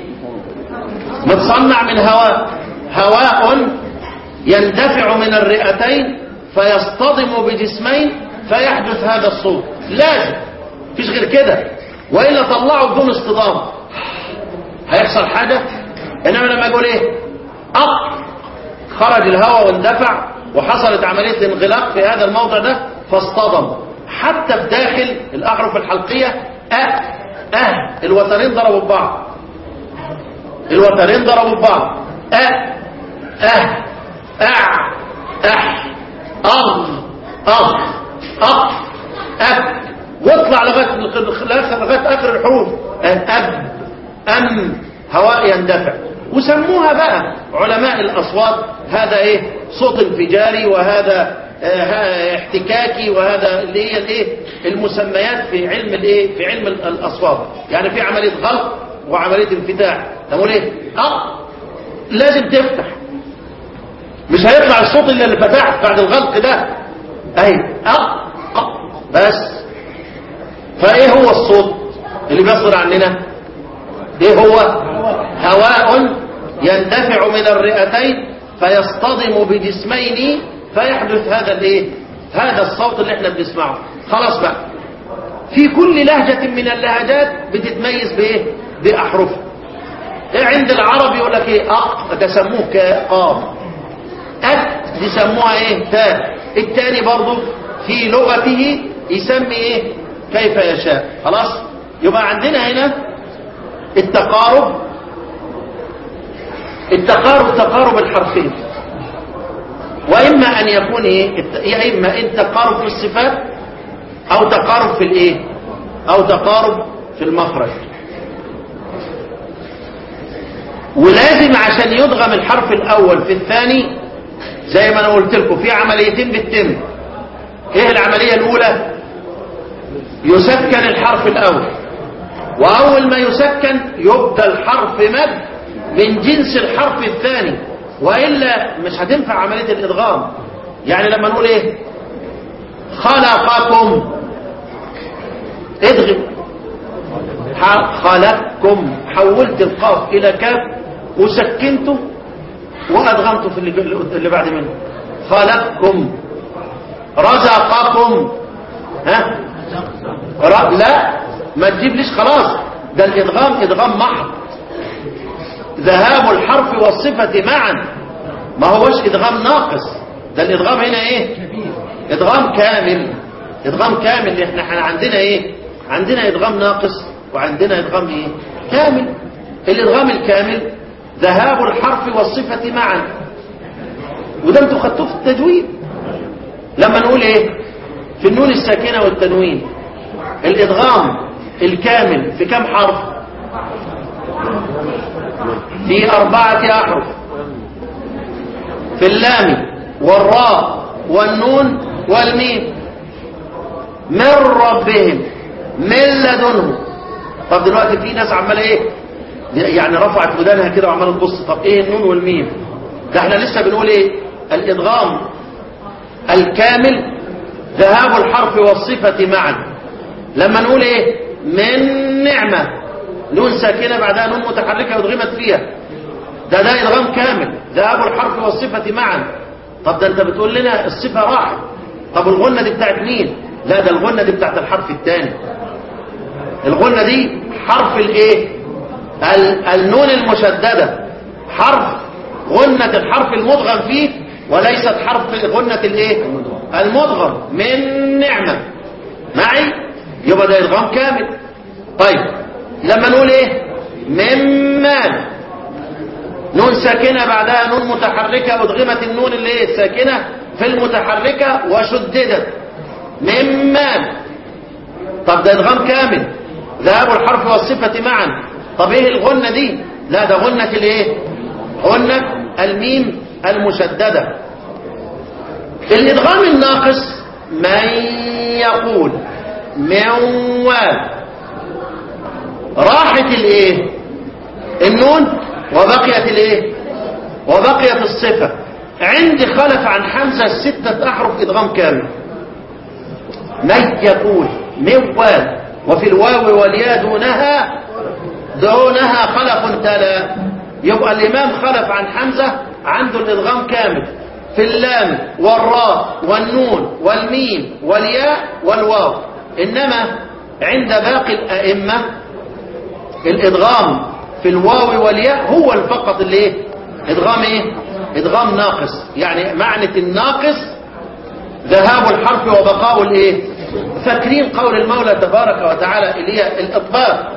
متصنع من هواء هواء يندفع من الرئتين فيصطدم بجسمين فيحدث هذا الصوت لازم مفيش غير كده وإلا طلعوا بدون اصطدام هيحصل حاجة إنما لما أقول إيه أق خرج الهواء واندفع وحصلت عملية انغلاق في هذا الموضع ده فاصطدم حتى في داخل الأحرف الحلقية أه أه الوترين ضربوا ببعض الوترين ضربوا ببعض أه أه أع أح أغ أغ أق أب واطلع لغاية لغاية آخر الحروف أب أم هواء يندفع وسموها بقى علماء الأصوات هذا إيه صوت انفجاري وهذا آه، احتكاكي وهذا اللي هي الايه المسميات في علم الايه في علم ال- الاصوات يعني في عمليه غلق وعمليه انفتاح نقول ايه اه لازم تفتح مش هيطلع الصوت الا اللي فتحت بعد الغلق ده اهي اه آه. بس فايه هو الصوت اللي بيصدر عننا ايه هو هواء يندفع من الرئتين فيصطدم بجسمين فيحدث هذا الايه هذا الصوت اللي احنا بنسمعه خلاص بقى في كل لهجة من اللهجات بتتميز بايه بأحرف إيه عند العرب يقول لك ايه أق ده سموه كا- قاف أت دي سموها ايه تاء التاني برضو في لغته يسمي ايه كيف يشاء خلاص يبقى عندنا هنا التقارب التقارب تقارب الحرفين وإما أن يكون إيه الت- يا إما إن تقارب في الصفات أو تقارب في الإيه أو تقارب في المخرج ولازم عشان يدغم الحرف الأول في الثاني زي ما أنا قلت لكم في عمليتين بتتم إيه العملية الأولى يسكن الحرف الأول وأول ما يسكن يبدأ الحرف مد من جنس الحرف الثاني وإلا مش هتنفع عملية الإدغام يعني لما نقول إيه خلقكم ادغم ح- خلقكم حولت القاف إلى كاف وسكنته وأدغمته في اللي, اللي بعد منه خلقكم رزقكم ها ر- لا ما تجيبليش خلاص ده الإدغام إدغام محض ذهاب الحرف والصفة معا ما هوش إدغام ناقص ده الإدغام هنا إيه إدغام كامل إدغام كامل إحنا إحنا عندنا إيه عندنا إدغام ناقص وعندنا إدغام إيه كامل الإدغام الكامل ذهاب الحرف والصفة معا وده انتوا خدتوه في التجويد لما نقول إيه في النون الساكنة والتنوين الإدغام الكامل في كم حرف في أربعة أحرف في اللام والراء والنون والميم من ربهم من لدنهم طب دلوقتي في ناس عماله ايه يعني رفعت ودانها كده وعماله تبص طب ايه النون والميم ده احنا لسه بنقول ايه الادغام الكامل ذهاب الحرف والصفة معا لما نقول ايه من نعمة نون ساكنة بعدها نون متحركة ادغمت فيها ده ده ادغام كامل ذهاب الحرف والصفة معا طب ده انت بتقول لنا الصفة راحت طب الغنة دي بتاعت مين لا ده الغنة دي بتاعت الحرف الثاني الغنة دي حرف الايه ال- النون المشددة حرف غنة الحرف المدغم فيه وليست حرف غنة الايه المدغم من نعمة معي يبقى ده ادغام كامل طيب لما نقول ايه من مال نون ساكنة بعدها نون متحركة ادغمت النون اللي هي الساكنة في المتحركة وشددت من مال طب ده ادغام كامل ذهاب الحرف والصفة معا طب ايه الغنة دي لا ده غنة الايه غنة الميم المشددة الادغام الناقص من يقول موال راحت الايه النون وبقيت الايه وبقيت الصفة عندي خلف عن حمزة ستة احرف ادغام كامل من يقول موال وفي الواو والياء دونها دونها خلف تلا يبقى الإمام خلف عن حمزة عنده الإدغام كامل في اللام والراء والنون والميم والياء والواو إنما عند باقي الأئمة الإدغام في الواو والياء هو فقط اللي إيه؟ إدغام إيه؟ إدغام ناقص يعني معنى الناقص ذهاب الحرف وبقاء الايه فاكرين قول المولى تبارك وتعالى اللي هي الاطباق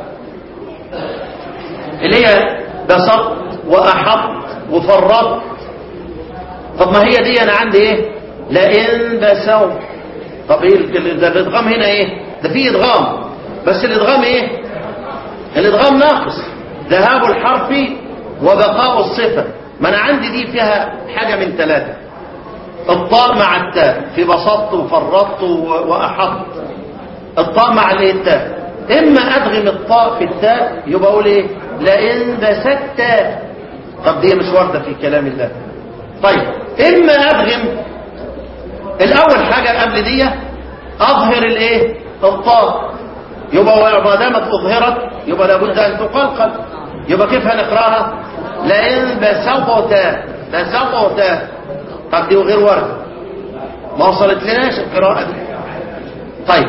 اللي هي بسط واحط وفرط طب ما هي دي انا عندي ايه لئن بسوا طب ايه ال- ال- ده الادغام هنا ايه ده في ادغام بس الادغام ايه الادغام ناقص ذهاب الحرف وبقاء الصفه ما انا عندي دي فيها حاجه من ثلاثه الطاء مع التاء في بسطت وفرطت و- وأحط الطاء مع الايه التاء إما أدغم الطاء في التاء يبقى أقول إيه لئن بسدت طب دي مش واردة في كلام الله طيب إما أدغم الأول حاجة قبل دي أظهر الإيه الطاء يبقى ما دامت أظهرت يبقى لابد أن تقلقل يبقى كيف هنقراها لئن بسطت بسطت طب دي غير وردة ما وصلت لناش القراءة دي طيب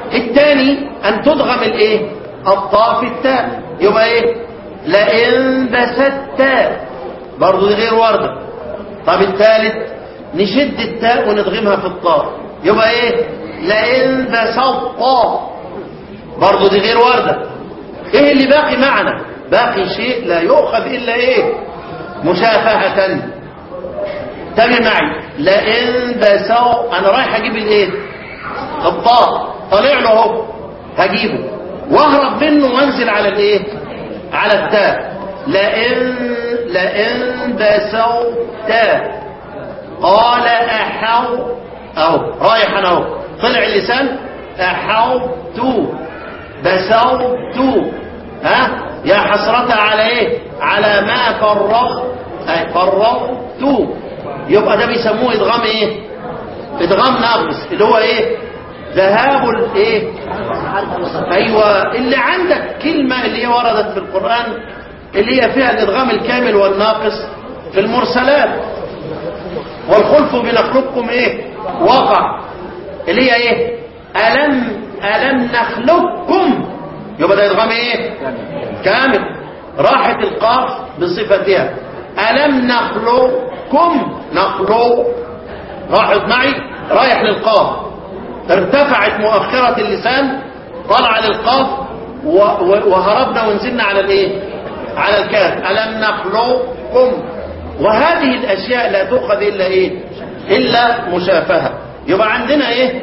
الثاني ان تدغم الايه الطاء في التاء يبقى ايه لئن بسدت برضه دي غير وارده طب الثالث نشد التاء وندغمها في الطاء يبقى ايه لئن بسطت برضه دي غير وارده ايه اللي باقي معنا باقي شيء لا يؤخذ الا ايه مشافهه تابع معي لئن بسوا انا رايح اجيب الايه الطاء طالع له اهو هجيبه واهرب منه وانزل على الايه على التاء لئن لئن بسوت قال احو اهو رايح انا اهو طلع اللسان احوت بسوت ها يا حسرة على ايه على ما فرغت اي فرغت يبقى ده بيسموه ادغام ايه ادغام ناقص اللي هو ايه ذهاب الايه ايوه اللي عندك كلمه اللي هي وردت في القران اللي هي فيها الادغام الكامل والناقص في المرسلات والخلف بنخلقكم ايه وقع اللي هي ايه الم الم نخلقكم يبقى ده ادغام ايه كامل راحت القاف بصفتها الم نخلقكم نخلق راحت معي رايح للقاف ارتفعت مؤخرة اللسان طلع للقاف و- و- وهربنا ونزلنا على الايه على الكاف ألم نخلقكم وهذه الأشياء لا تؤخذ إلا إيه إلا مشافهة يبقى عندنا إيه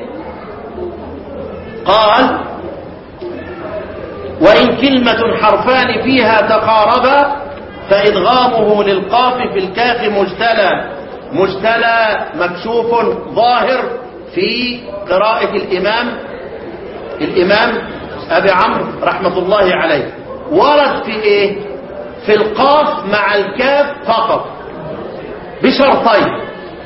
قال وإن كلمة حرفان فيها تقاربا فإدغامه للقاف في الكاف مجتلى مجتلى مكشوف ظاهر في قراءة الإمام الإمام أبي عمرو رحمة الله عليه ورد في إيه في القاف مع الكاف فقط بشرطين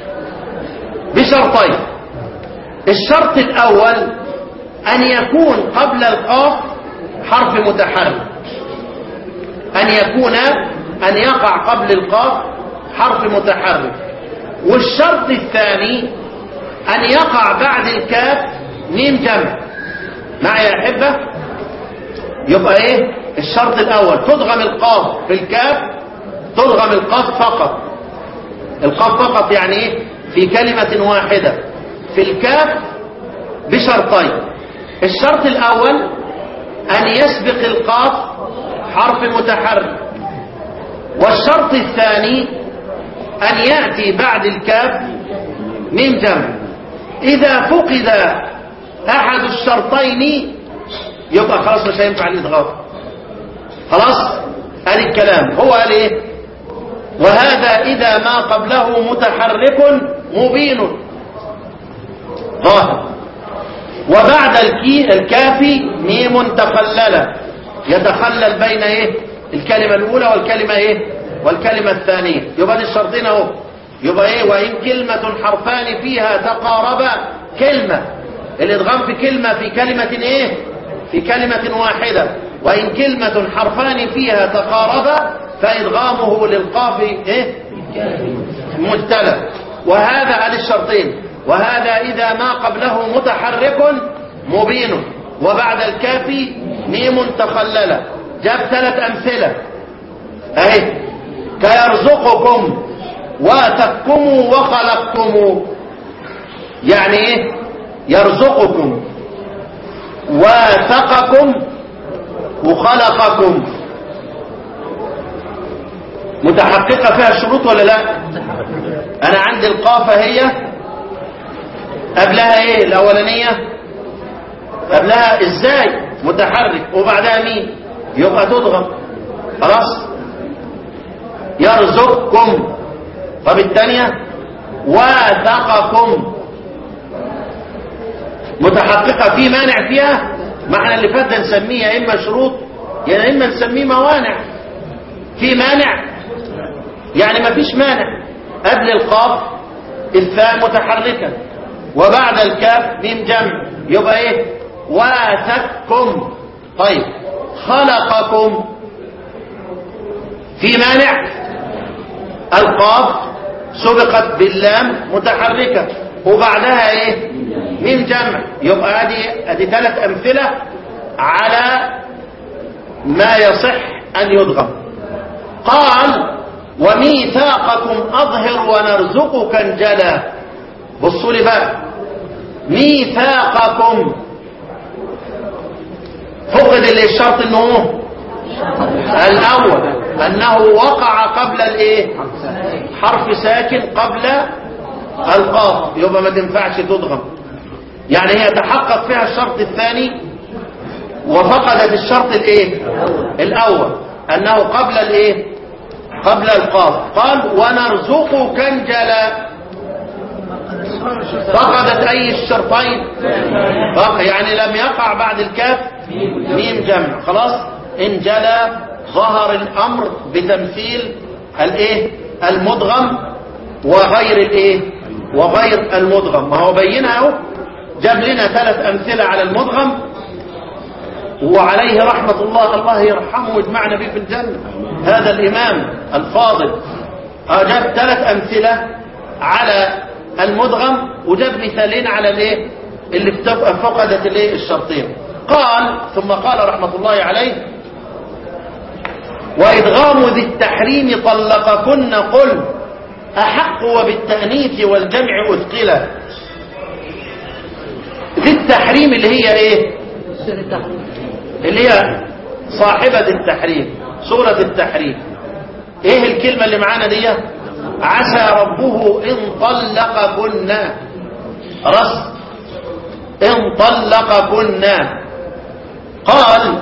بشرطين الشرط الأول أن يكون قبل القاف حرف متحرك أن يكون أن يقع قبل القاف حرف متحرك والشرط الثاني أن يقع بعد الكاف ميم جمع معي يا أحبة يبقى إيه الشرط الأول تدغم القاف في الكاف تدغم القاف فقط القاف فقط يعني إيه في كلمة واحدة في الكاف بشرطين الشرط الأول أن يسبق القاف حرف متحرك والشرط الثاني أن يأتي بعد الكاف من جمع إذا فقد أحد الشرطين يبقى خلاص مش هينفع الإدغام خلاص قال الكلام هو قال إيه وهذا إذا ما قبله متحرك مبين ظاهر وبعد الكي الكافي ميم تخلل يتخلل بين ايه الكلمة الاولى والكلمة ايه والكلمة الثانية يبقى دي الشرطين اهو يبقى ايه وان كلمة حرفان فيها تقاربا كلمة الادغام في كلمة في كلمة ايه في كلمة واحدة وان كلمة حرفان فيها تقاربا فادغامه للقاف ايه مجتلى وهذا على الشرطين وهذا إذا ما قبله متحرك مبين وبعد الكاف ميم تخلل جاب ثلاث أمثلة أهي كيرزقكم واتكم وخلقكم يعني إيه يرزقكم واتقكم وخلقكم متحققة فيها الشروط ولا لا أنا عندي القافة هي قبلها ايه الاولانية قبلها ازاي متحرك وبعدها مين يبقى تضغم خلاص يرزقكم طب الثانية واثقكم متحققة في مانع فيها ما احنا اللي فات ده نسميه يا اما شروط يا اما نسميه موانع في مانع يعني ما فيش مانع قبل القاف الثاء متحركة وبعد الكاف ميم جمع يبقى ايه واتكم طيب خلقكم في مانع القاف سبقت باللام متحركة وبعدها ايه ميم جمع يبقى ادي ادي ثلاث امثله على ما يصح ان يدغم قال وميثاقكم اظهر ونرزقك انجلا بصوا لي بقى ميثاقكم فقد اللي الشرط انه هو الاول انه وقع قبل الايه حرف ساكن قبل القاف يبقى ما تنفعش تضغم يعني هي تحقق فيها الشرط الثاني وفقدت الشرط الايه الاول انه قبل الايه قبل القاف قال ونرزقك انجلا فقدت اي الشرطين فق- يعني لم يقع بعد الكاف ميم جمع خلاص انجلى ظهر الامر بتمثيل الايه المدغم وغير الايه وغير المدغم ما هو بينها اهو جاب لنا ثلاث امثله على المدغم وعليه رحمه الله الله يرحمه ويجمعنا به في الجنه هذا الامام الفاضل آه، جاب ثلاث امثله على المدغم وجاب مثالين على الايه اللي بتبقى فقدت الايه الشرطين قال ثم قال رحمه الله عليه وإدغام ذي التحريم طلقكن قل أحق وبالتأنيث والجمع أثقلا ذي التحريم اللي هي إيه اللي هي صاحبة التحريم سورة التحريم إيه الكلمة اللي معانا دي عسى ربه إن طلقكن رس إن طلقكن قال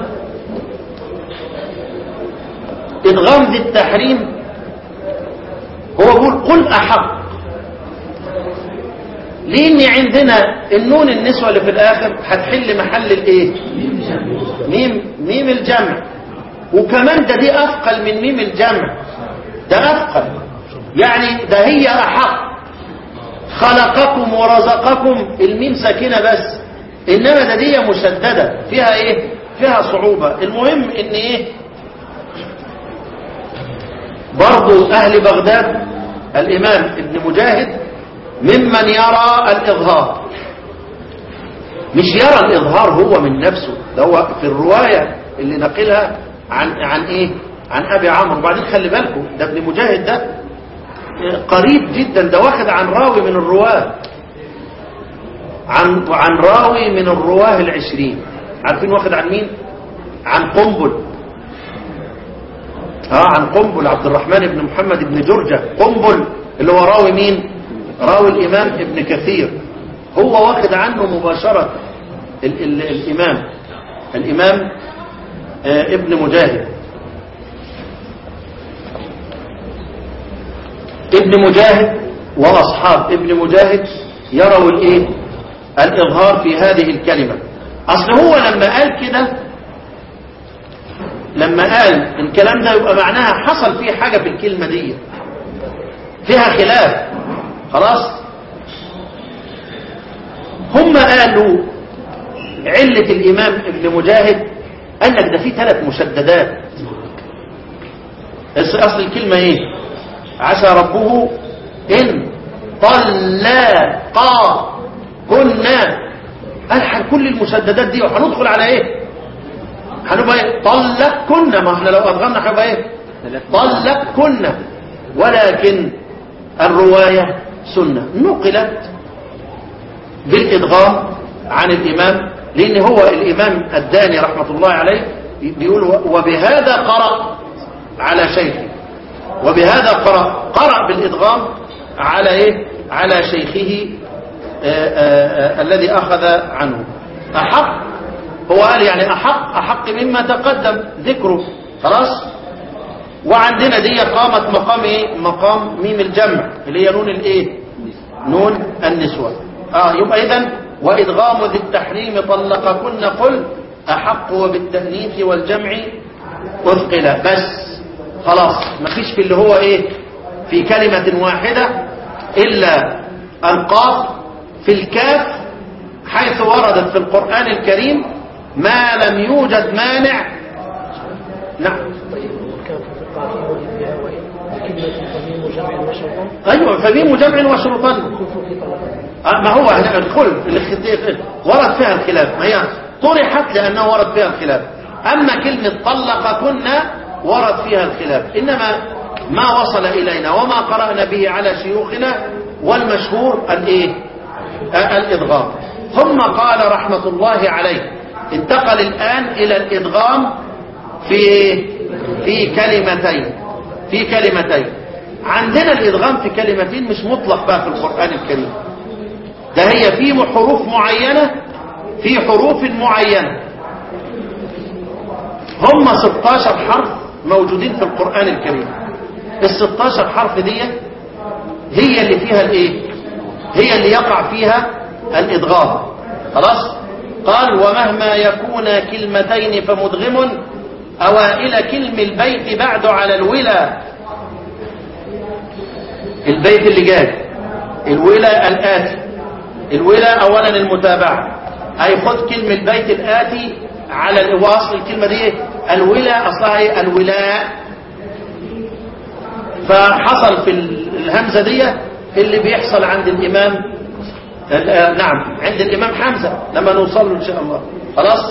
إدغام ذي التحريم هو يقول قل أحق لأن عندنا النون النسوة اللي في الآخر هتحل محل الإيه ميم ميم الجمع وكمان ده دي أثقل من ميم الجمع ده أثقل يعني ده هي أحق خلقكم ورزقكم الميم ساكنة بس إنما ده دي مشددة فيها إيه فيها صعوبة المهم إن إيه برضو أهل بغداد الإمام ابن مجاهد ممن يرى الإظهار مش يرى الإظهار هو من نفسه ده هو في الرواية اللي نقلها عن عن إيه عن أبي عمرو وبعدين خلي بالكم ده ابن مجاهد ده قريب جدا ده واخد عن راوي من الرواه عن عن راوي من الرواه العشرين عارفين واخد عن مين عن قنبل اه عن قنبل عبد الرحمن بن محمد بن جرجة قنبل اللي هو راوي مين راوي الامام ابن كثير هو واخد عنه مباشرة ال ال الامام الامام آه ابن مجاهد ابن مجاهد واصحاب ابن مجاهد يروا الايه الاظهار في هذه الكلمة اصل هو لما قال كده لما قال الكلام ده يبقى معناها حصل فيه حاجة في الكلمة دي فيها خلاف خلاص هم قالوا علة الإمام ابن مجاهد قال لك ده فيه ثلاث مشددات أصل الكلمة ايه عسى ربه إن طلقا كنا قال كل المشددات دي وهندخل على ايه هنبقى ايه طلق كنا ما احنا لو ادغمنا هيبقى ايه طلق كنا ولكن الرواية سنة نقلت بالإدغام عن الإمام لأن هو الإمام الداني رحمة الله عليه بيقول وبهذا قرأ على شيخه وبهذا قرأ قرأ بالإدغام على إيه على شيخه آآ آآ الذي أخذ عنه أحق هو قال يعني أحق أحق مما تقدم ذكره خلاص وعندنا دي قامت مقام ايه مقام ميم الجمع اللي هي نون الايه نون النسوة اه يبقى اذا وادغام ذي التحريم طلقكن قل احق وبالتأنيث والجمع اثقل بس خلاص مفيش في اللي هو ايه في كلمة واحدة الا القاف في الكاف حيث وردت في القرآن الكريم ما لم يوجد مانع نعم كلمة فميم جمع وشرطا ايوه فميم جمع وشروطا كفر في طلقة آه، ما هو الخلف الاختلاف ورد فيها الخلاف ما هي طرحت لأنه ورد فيها الخلاف أما كلمة طلق كنا ورد فيها الخلاف إنما ما وصل إلينا وما قرأنا به على شيوخنا والمشهور الإيه آه، الإدغام ثم قال رحمة الله عليه انتقل الآن إلى الإدغام في في كلمتين في كلمتين عندنا الإدغام في كلمتين مش مطلق بقى في القرآن الكريم ده هي في حروف معينة في حروف معينة هم 16 حرف موجودين في القرآن الكريم ال 16 حرف دي هي اللي فيها الايه هي اللي يقع فيها الادغام خلاص قال ومهما يكون كلمتين فمدغم اوائل كلم البيت بعد على الولا البيت اللي جاي الولا الآتي الولا أولا المتابعة أي خد كلمة البيت الآتي على الواصل الكلمة دي الولا أصلها إيه؟ الولاء فحصل في الهمزة دي اللي بيحصل عند الإمام آه، نعم عند الإمام حمزة لما نوصل له إن شاء الله خلاص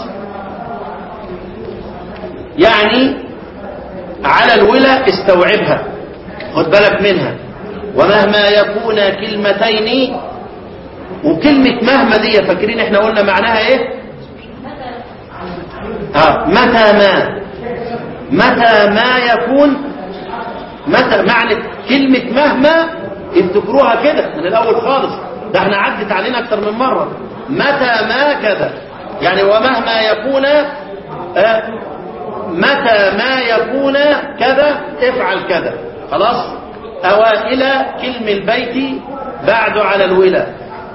يعني على الولا استوعبها خد بالك منها ومهما يكون كلمتين وكلمة مهما دي فاكرين احنا قلنا معناها ايه اه متى ما متى ما يكون متى معنى كلمة مهما افتكروها كده من الاول خالص ده احنا عدت علينا اكتر من مرة متى ما كذا يعني ومهما يكون آه متى ما يكون كذا افعل كذا خلاص اوائل كلم البيت بعد على الولا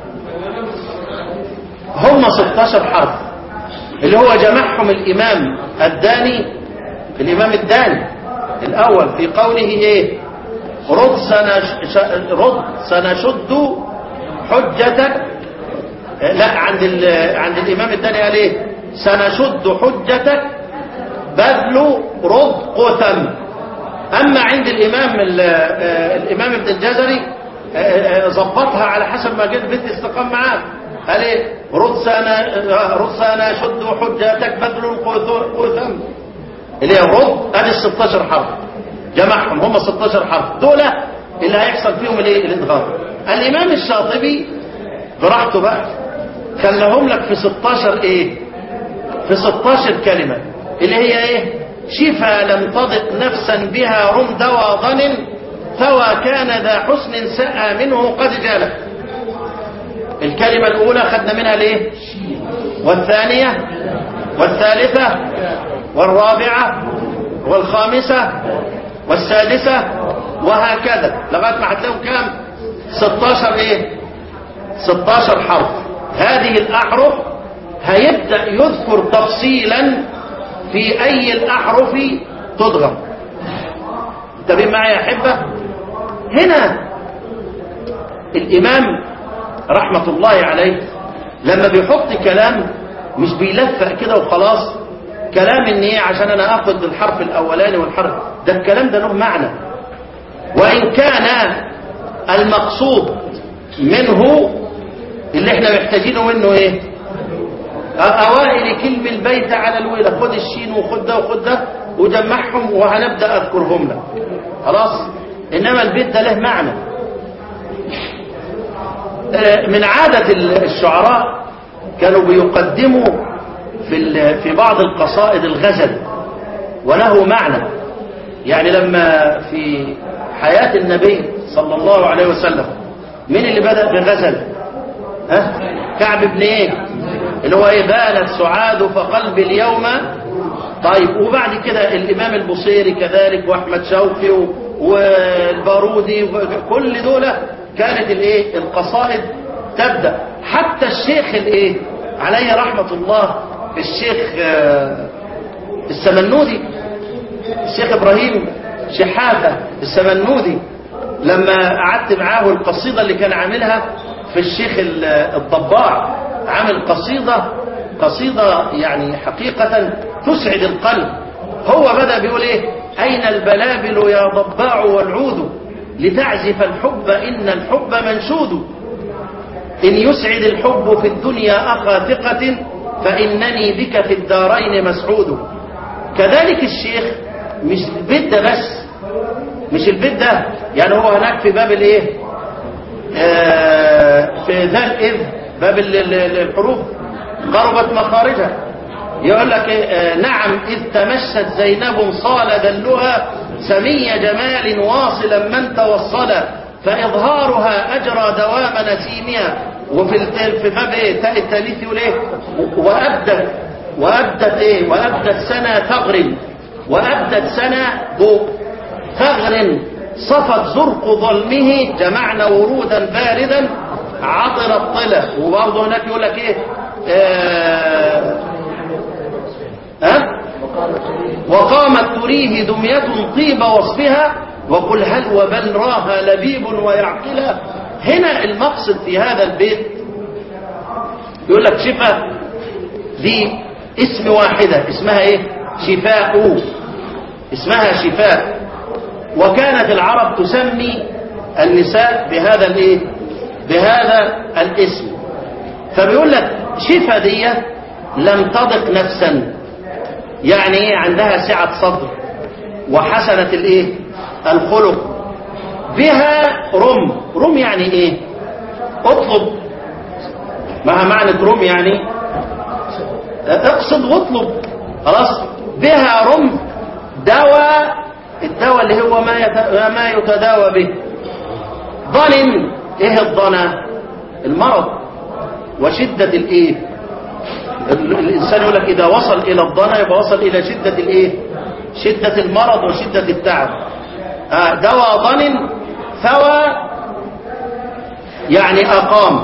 هم 16 حرف اللي هو جمعهم الامام الداني الامام الداني الاول في قوله ايه رد سنش... رد سنشد حجتك لا عند ال... عند الامام الداني قال ايه سنشد حجتك بذل رد قثم أما عند الإمام ال- آه، الإمام ابن الجزري آه، آه، ظبطها على حسب ما جد بنت استقام معاه قال ايه رد سنة آه، رد سنة شد حجتك بدل القثم اللي هي رد ادي ال 16 حرف جمعهم هم 16 حرف دول اللي هيحصل فيهم الايه الادغام الامام الشاطبي براحته بقى خلاهم لك في 16 ايه في 16 كلمة اللي هي ايه شفا لم تضق نفسا بها رم دوا ظن ثوى كان ذا حسن سأى منه قد جال الكلمة الأولى خدنا منها ليه والثانية والثالثة والرابعة والخامسة والسادسة وهكذا لغاية ما هتلاقوا كام 16 ايه 16 حرف هذه الأحرف هيبدأ يذكر تفصيلا في أي الأحرف تضغم انتبه معي يا أحبة هنا الإمام رحمة الله عليه لما بيحط كلام مش بيلفق كده وخلاص كلام ان ايه عشان انا اخد الحرف الاولاني والحرف ده الكلام ده له معنى وان كان المقصود منه اللي احنا محتاجينه منه ايه اوائل كلم البيت على الويلة خد الشين وخد ده وخد ده وجمعهم وهنبدا اذكرهم لك خلاص انما البيت ده له معنى آه، من عادة الشعراء كانوا بيقدموا في ال- في بعض القصائد الغزل وله معنى يعني لما في حياة النبي صلى الله عليه وسلم مين اللي بدأ بالغزل ها كعب بن ايه اللي هو ايه بالت سعاد فقلبي اليوم طيب وبعد كده الامام البصيري كذلك واحمد شوقي و- والبارودي كل دول كانت الايه القصائد تبدا حتى الشيخ الايه عليه رحمه الله الشيخ آه، السمنودي الشيخ ابراهيم شحاته السمنودي لما قعدت معاه القصيده اللي كان عاملها في الشيخ ال- الضباع عامل قصيده قصيده يعني حقيقه تسعد القلب هو بدا بيقول ايه أين البلابل يا ضباع والعود لتعزف الحب إن الحب منشود إن يسعد الحب في الدنيا أخا ثقة فإنني بك في الدارين مسعود كذلك الشيخ مش البيت ده بس مش البيت ده يعني هو هناك في باب الايه آه في ذا الإذ باب ال- ال- ال- الحروف غربت مخارجها يقول لك إيه آه نعم إذ تمشت زينب صال دلها سمي جمال واصلا من توصلا فإظهارها أجرى دوام نسيمها وفي الت- في باب ايه تاء التاليث يقول ايه وأبدت وأبدت ايه وأبدت سنة ثغر وأبدت سنة ضوء ثغر صفت زرق ظلمه جمعنا ورودا باردا عطر الطلة وبرضه هناك يقول لك ايه آه ها وقامت تريه دمية طيب وصفها وقل هل وبل راها لبيب ويعقلها هنا المقصد في هذا البيت يقول لك شفاء دي اسم واحدة اسمها ايه شفاء اسمها شفاء وكانت العرب تسمي النساء بهذا الايه بهذا الاسم فبيقول لك شفا دي لم تضق نفسا يعني ايه عندها سعة صدر وحسنة الايه الخلق بها رم رم يعني ايه اطلب ما معنى رم يعني اقصد واطلب خلاص بها رم دواء الدواء اللي هو ما يت- ما يتداوى به ظن ايه الضنا المرض وشدة الايه ال- الانسان يقول لك اذا وصل الى الضنا يبقى وصل الى شدة الايه شدة المرض وشدة التعب آه، دواء ظن ثوى يعني اقام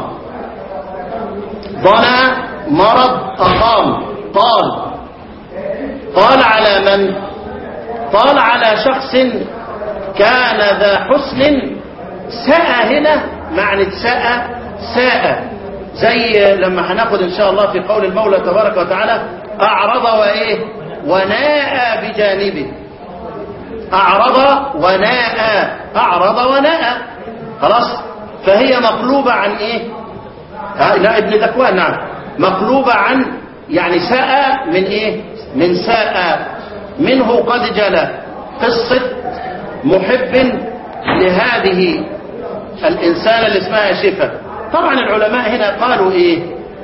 ضنا مرض اقام طال طال على من طال على شخص كان ذا حسن ساء هنا معنى ساء ساء زي لما هناخد ان شاء الله في قول المولى تبارك وتعالى اعرض وايه وناء بجانبه اعرض وناء اعرض وناء خلاص فهي مقلوبة عن ايه آه، لا ابن ذكوان نعم مقلوبة عن يعني ساء من ايه من ساء منه قد جلى قصة محب لهذه الإنسان اللي اسمها شفا طبعا العلماء هنا قالوا ايه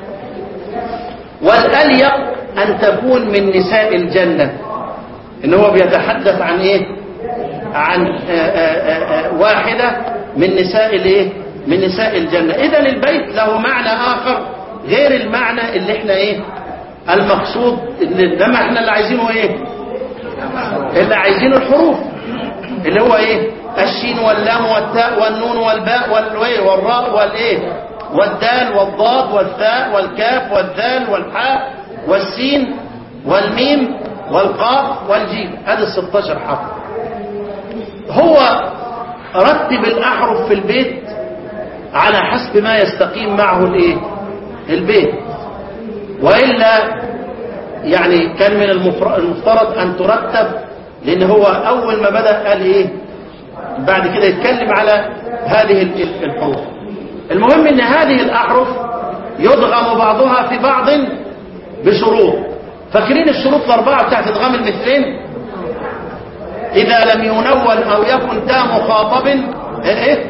والأليق أن تكون من نساء الجنة إن هو بيتحدث عن ايه عن آآ آآ آآ واحدة من نساء الايه من نساء الجنة إذا البيت له معنى آخر غير المعنى اللي احنا ايه المقصود اللي لما احنا اللي عايزينه ايه اللي عايزينه الحروف اللي هو ايه الشين واللام والتاء والنون والباء والواي والراء والايه والدال والضاد والثاء والكاف والذال والحاء والسين والميم والقاف والجيم هذه ال 16 حرف هو رتب الأحرف في البيت على حسب ما يستقيم معه الايه البيت وإلا يعني كان من المفر- المفترض أن ترتب لأن هو أول ما بدأ قال إيه بعد كده يتكلم على هذه ال- ال- الحروف المهم أن هذه الأحرف يدغم بعضها في بعض بشروط فاكرين الشروط الأربعة بتاعت إدغام المثلين إذا لم ينون أو يكن تا مخاطب إيه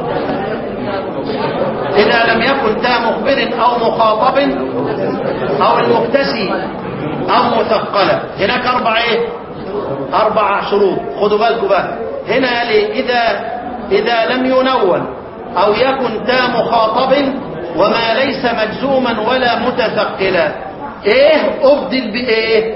إذا لم يكن تا مخبر أو مخاطب أو المكتسي أو مثقلة هناك أربع إيه أربع شروط خدوا بالكم بقى هنا قال إيه؟ إذا إذا لم ينون أو يكن تا مخاطب وما ليس مجزوما ولا متثقلا إيه أبدل بإيه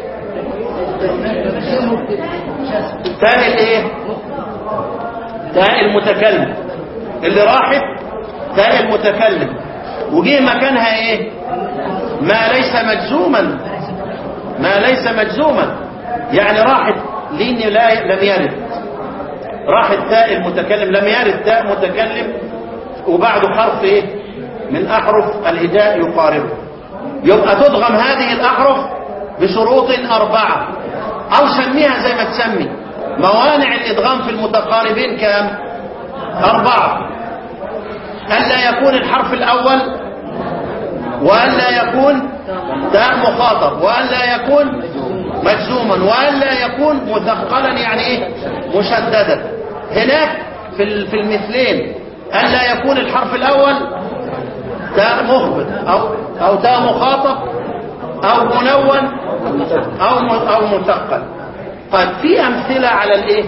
تاء الإيه تاء المتكلم اللي راحت تاء المتكلم وجه مكانها إيه ما ليس مجزوما ما ليس مجزوما يعني راحت لين لا لم يرد راحت تاء المتكلم لم يرد تاء متكلم وبعده حرف ايه من احرف الهجاء يقاربه يبقى تضغم هذه الاحرف بشروط اربعه او سميها زي ما تسمي موانع الإدغام في المتقاربين كام أربعة ألا يكون الحرف الأول وألا يكون تاء مخاطب وألا يكون مجزوما وألا يكون مثقلا يعني إيه مشددا هناك في ال- في المثلين ألا يكون الحرف الأول تاء مخبط أو أو تاء مخاطب أو منون أو م- أو مثقل طيب في أمثلة على الإيه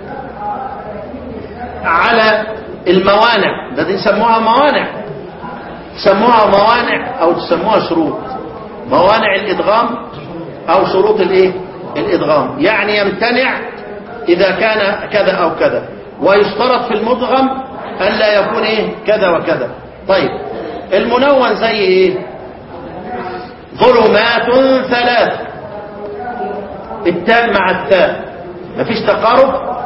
على الموانع ده دي يسموها موانع تسموها موانع او تسموها شروط موانع الادغام او شروط الايه الادغام يعني يمتنع اذا كان كذا او كذا ويشترط في المدغم الا يكون ايه كذا وكذا طيب المنون زي ايه ظلمات ثلاث التاء مع التاء مفيش تقارب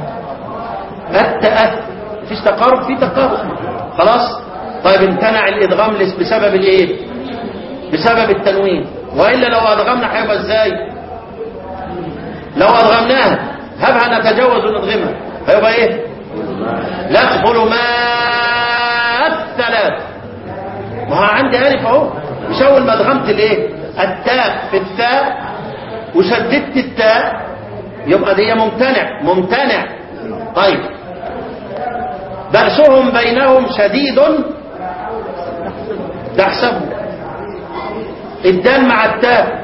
التأث مفيش تقارب في تقارب خلاص طيب امتنع الادغام لس- بسبب الايه بسبب التنوين والا لو ادغمنا هيبقى ازاي لو ادغمناها هبها نتجاوز ونضغمها هيبقى ايه لا ظلمات ثلاث ما هو عندي الف اهو مش اول ما ادغمت الايه التاء في التاء وشددت التاء يبقى دي ممتنع ممتنع طيب بأسهم بينهم شديد تحسبه الدال مع التاء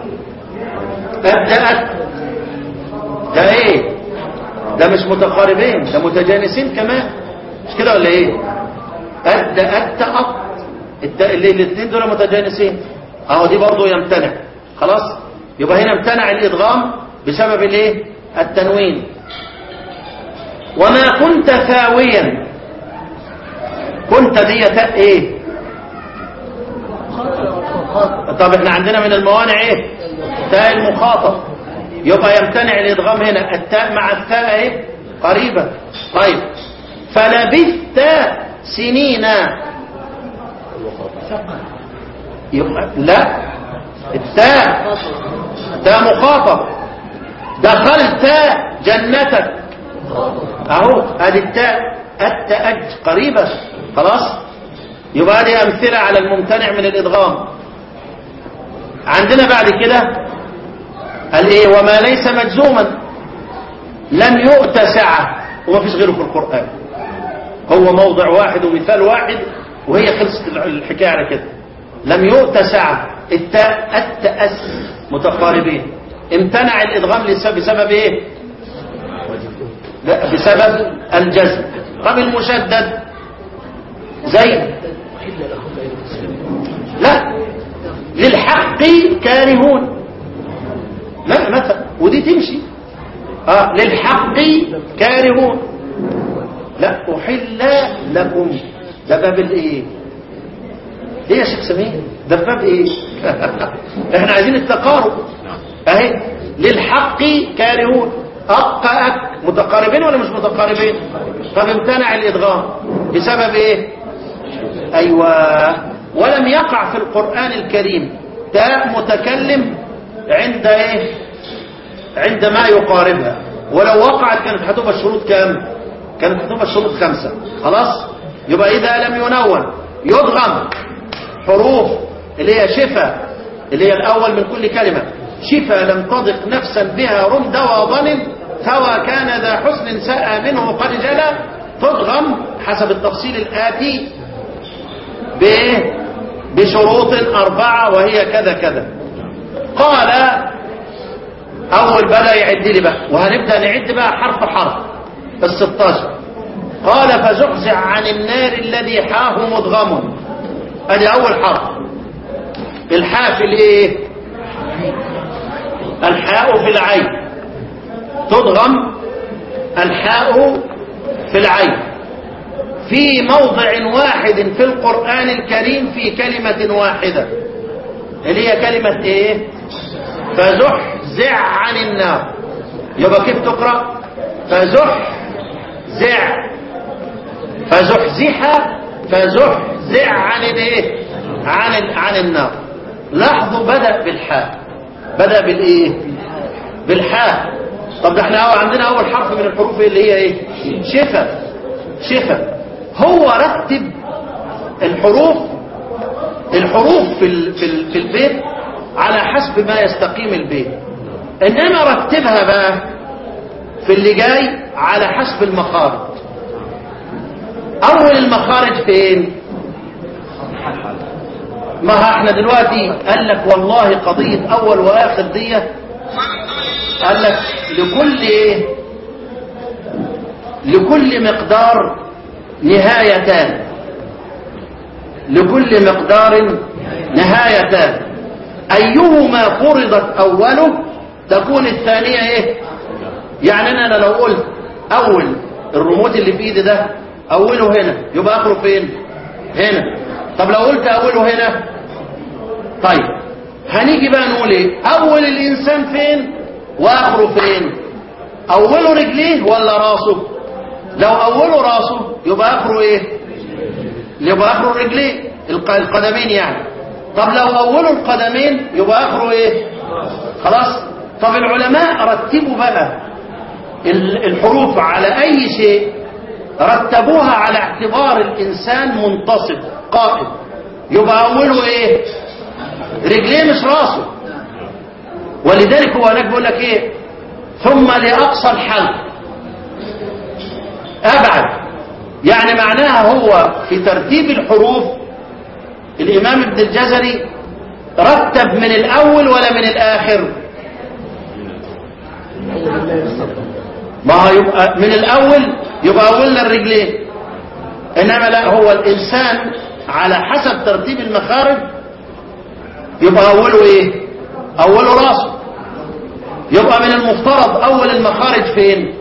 أبدأت ده ايه ده مش متقاربين ده متجانسين كمان مش كده ولا ايه أبدأت تأط التاء اللي الاثنين دول متجانسين اهو دي برضو يمتنع خلاص يبقى هنا امتنع الادغام بسبب الايه التنوين وما كنت ثاويا كنت دي تاء ايه طب احنا عندنا من الموانع ايه تاء المخاطب يبقى يمتنع الادغام هنا التاء مع التاء ايه قريبة طيب فلبثت سنين يبقى لا التاء تاء مخاطب دخلت جنتك اهو ادي التاء التأج قريبة خلاص يبقى هذه امثلة على الممتنع من الادغام عندنا بعد كده قال ايه وما ليس مجزوما لم يؤت سعة وما فيش غيره في القرآن هو موضع واحد ومثال واحد وهي خلصت الحكاية على كده لم يؤت سعة التاء التأس متقاربين امتنع الادغام لسبب بسبب ايه لا بسبب الجزم طب المشدد زي لا للحق كارهون لا مثلا ودي تمشي اه للحق كارهون لا احل لكم ده باب الايه ليه يا شيخ سمير ده باب ايه احنا عايزين التقارب اهي للحق كارهون أق أك متقاربين ولا مش متقاربين طب امتنع الإدغام بسبب إيه أيوة ولم يقع في القرآن الكريم تاء متكلم عند إيه عند ما يقاربها ولو وقعت كانت هتبقى الشروط كام كانت هتبقى الشروط خمسة خلاص يبقى إذا لم ينون يدغم حروف اللي هي شفا اللي هي الأول من كل كلمة شفا لم تضق نفسا بها رمد وظن ثوى كان ذا حسن ساء منه قد جلى تضغم حسب التفصيل الآتي بإيه؟ بشروط أربعة وهي كذا كذا قال أول بدأ يعد لي بقى وهنبدأ نعد بقى حرف حرف الستاشر قال فزحزح عن النار الذي حاه مضغم ادي اول حرف الحاء في الايه الحاء في العين تضغم الحاء في العين في موضع واحد في القرآن الكريم في كلمة واحدة اللي هي كلمة ايه فزحزع عن النار يبقى كيف تقرأ فزحزع فزحزح فزحزع عن الايه عن ال... عن النار لاحظوا بدأ بالحاء بدأ بالايه بالحاء طب ده احنا عندنا اول حرف من الحروف اللي هي ايه شفا شفا هو رتب الحروف الحروف في ال في, ال في البيت على حسب ما يستقيم البيت انما رتبها بقى في اللي جاي على حسب المخارج اول المخارج فين ما ها احنا دلوقتي قال لك والله قضية اول واخر دي قال لك لكل ايه لكل مقدار نهايتان لكل مقدار نهايتان ايهما فرضت اوله تكون الثانية ايه يعني انا لو قلت اول الريموت اللي في ايدي ده اوله هنا يبقى اخره فين هنا طب لو قلت اوله هنا طيب هنيجي بقى نقول ايه اول الانسان فين واخره فين اوله رجليه ولا راسه لو اوله راسه يبقى اخره ايه يبقى اخره رجليه الق- القدمين يعني طب لو اوله القدمين يبقى اخره ايه خلاص طب العلماء رتبوا بقى ال- الحروف على اي شيء رتبوها على اعتبار الانسان منتصب قائم يبقى اوله ايه رجليه مش راسه ولذلك هو هناك بيقول لك ايه ثم لاقصى الحلق ابعد يعني معناها هو في ترتيب الحروف الامام ابن الجزري رتب من الاول ولا من الاخر ما هو يبقى من الاول يبقى اولنا الرجلين انما لا هو الانسان على حسب ترتيب المخارج يبقى اوله ايه اوله راسه يبقى من المفترض اول المخارج فين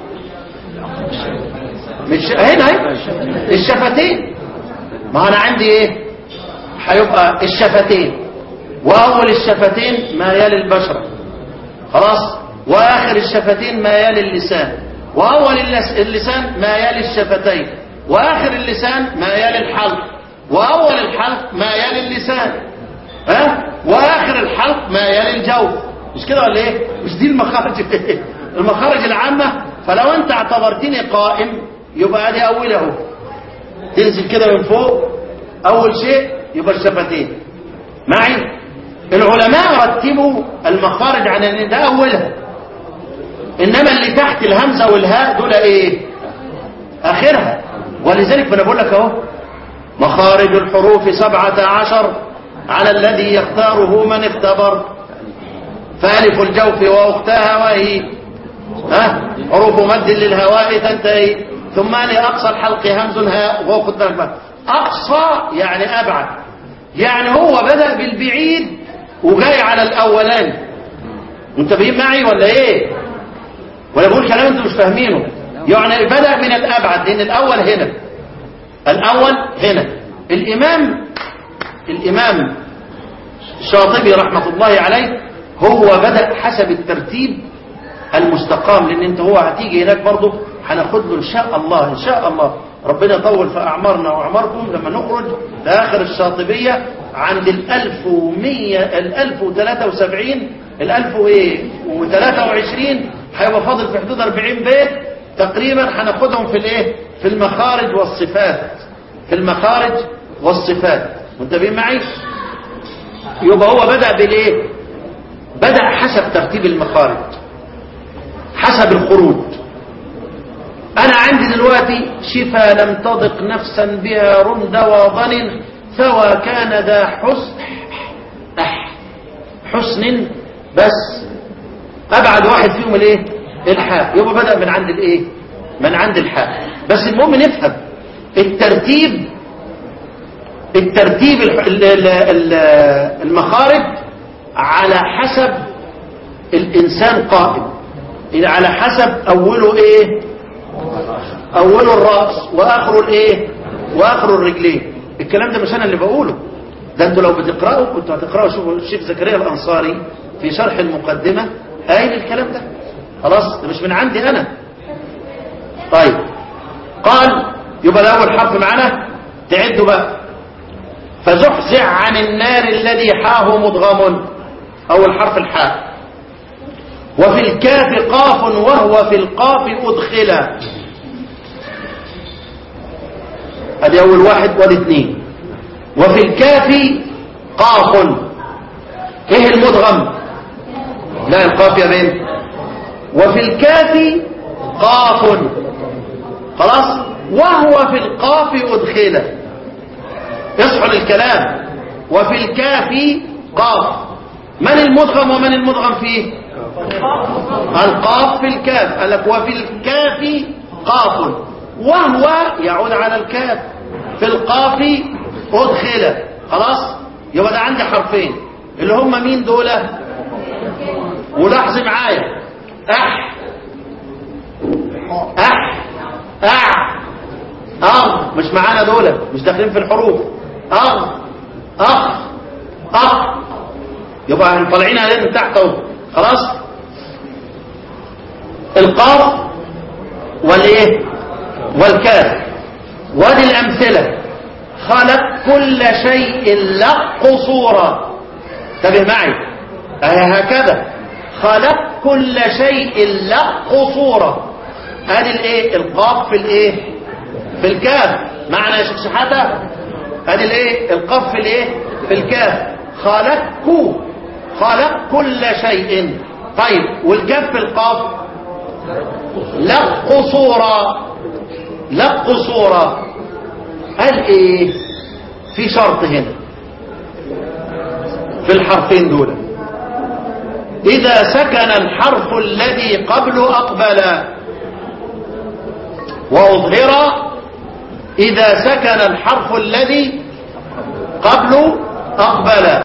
مش هنا اهي الشفتين ما انا عندي ايه هيبقى الشفتين واول الشفتين ما يلي البشره خلاص واخر الشفتين ما يلي اللسان واول اللس- اللسان ما يلي الشفتين واخر اللسان ما يلي الحلق واول الحلق ما يلي اللسان ها واخر الحلق ما يلي الجوف مش كده ولا ايه مش دي المخارج المخارج العامه فلو انت اعتبرتني قائم يبقى دي اول اهو تنزل كده من فوق اول شيء يبقى الشفتين معي العلماء رتبوا المخارج على ان ده اولها انما اللي تحت الهمزه والهاء دول ايه اخرها ولذلك انا بقول لك اهو مخارج الحروف سبعة عشر على الذي يختاره من اختبر فالف الجوف واختها وهي ها حروف مد للهواء تنتهي ثم لأقصى الحلق همز هاء وهو خد بالك بقى. أقصى يعني أبعد يعني هو بدأ بالبعيد وجاي على الأولاني منتبهين معي ولا إيه ولا بقول كلام انتوا مش فاهمينه يعني بدأ من الأبعد لأن الأول هنا الأول هنا الإمام الإمام الشاطبي رحمة الله عليه هو بدأ حسب الترتيب المستقام لان انت هو هتيجي هناك برضه هناخد له ان شاء الله ان شاء الله ربنا يطول في اعمارنا واعماركم لما نخرج لاخر الشاطبيه عند ال 1100 ال 1073 ال 1023 هيبقى فاضل في حدود 40 بيت تقريبا هناخدهم في الايه في المخارج والصفات في المخارج والصفات منتبهين معي يبقى هو بدأ بالايه بدأ حسب ترتيب المخارج حسب الخروج أنا عندي دلوقتي شفا لم تضق نفسا بها رند وضن سوى كان ذا حسن أح حسن بس أبعد واحد فيهم الايه الحاء يبقى بدأ من عند الايه من عند الحاء بس المهم نفهم الترتيب الترتيب الح- ال- ال- ال- المخارج على حسب الإنسان قائم إذا على حسب أوله إيه أوله الرأس وآخره الإيه وآخره الرجلين الكلام ده مش أنا اللي بقوله ده أنتوا لو بتقرأوا كنتوا هتقرأوا شوفوا الشيخ زكريا الأنصاري في شرح المقدمة قايل الكلام ده خلاص ده مش من عندي أنا طيب قال يبقى الأول حرف معانا تعدوا بقى فزحزح عن النار الذي حاه مضغم أول حرف الحاء وفي الكاف قاف وهو في القاف أدخلا ادي اول واحد وادي اثنين وفي الكاف قاف ايه المدغم لا القاف يا بنت وفي الكاف قاف خلاص وهو في القاف أدخل اصحوا للكلام وفي الكاف قاف من المدغم ومن المدغم فيه القاف في الكاف قال لك وفي الكاف قاف وهو يعود على الكاف في القاف أدخل خلاص يبقى ده عندي حرفين اللي هم مين دول ولاحظ معايا أح أح أع أغ مش معانا دول مش داخلين في الحروف أغ أخ أخ يبقى هنطلعين عليه من تحت اهو خلاص القاف والايه والكاف وادي الامثله خلق كل شيء له قصورا انتبه معي اهي هكذا خلق كل شيء له قصورا ادي الايه القاف في الايه في الكاف معنى يا شيخ شحاته ادي الايه القاف في الايه في الكاف خلقكم خلق كل شيء طيب والكاف في القاف لق قصورا لق قصورا قال ايه في شرط هنا في الحرفين دول اذا سكن الحرف الذي قبله اقبل واظهر اذا سكن الحرف الذي قبله اقبل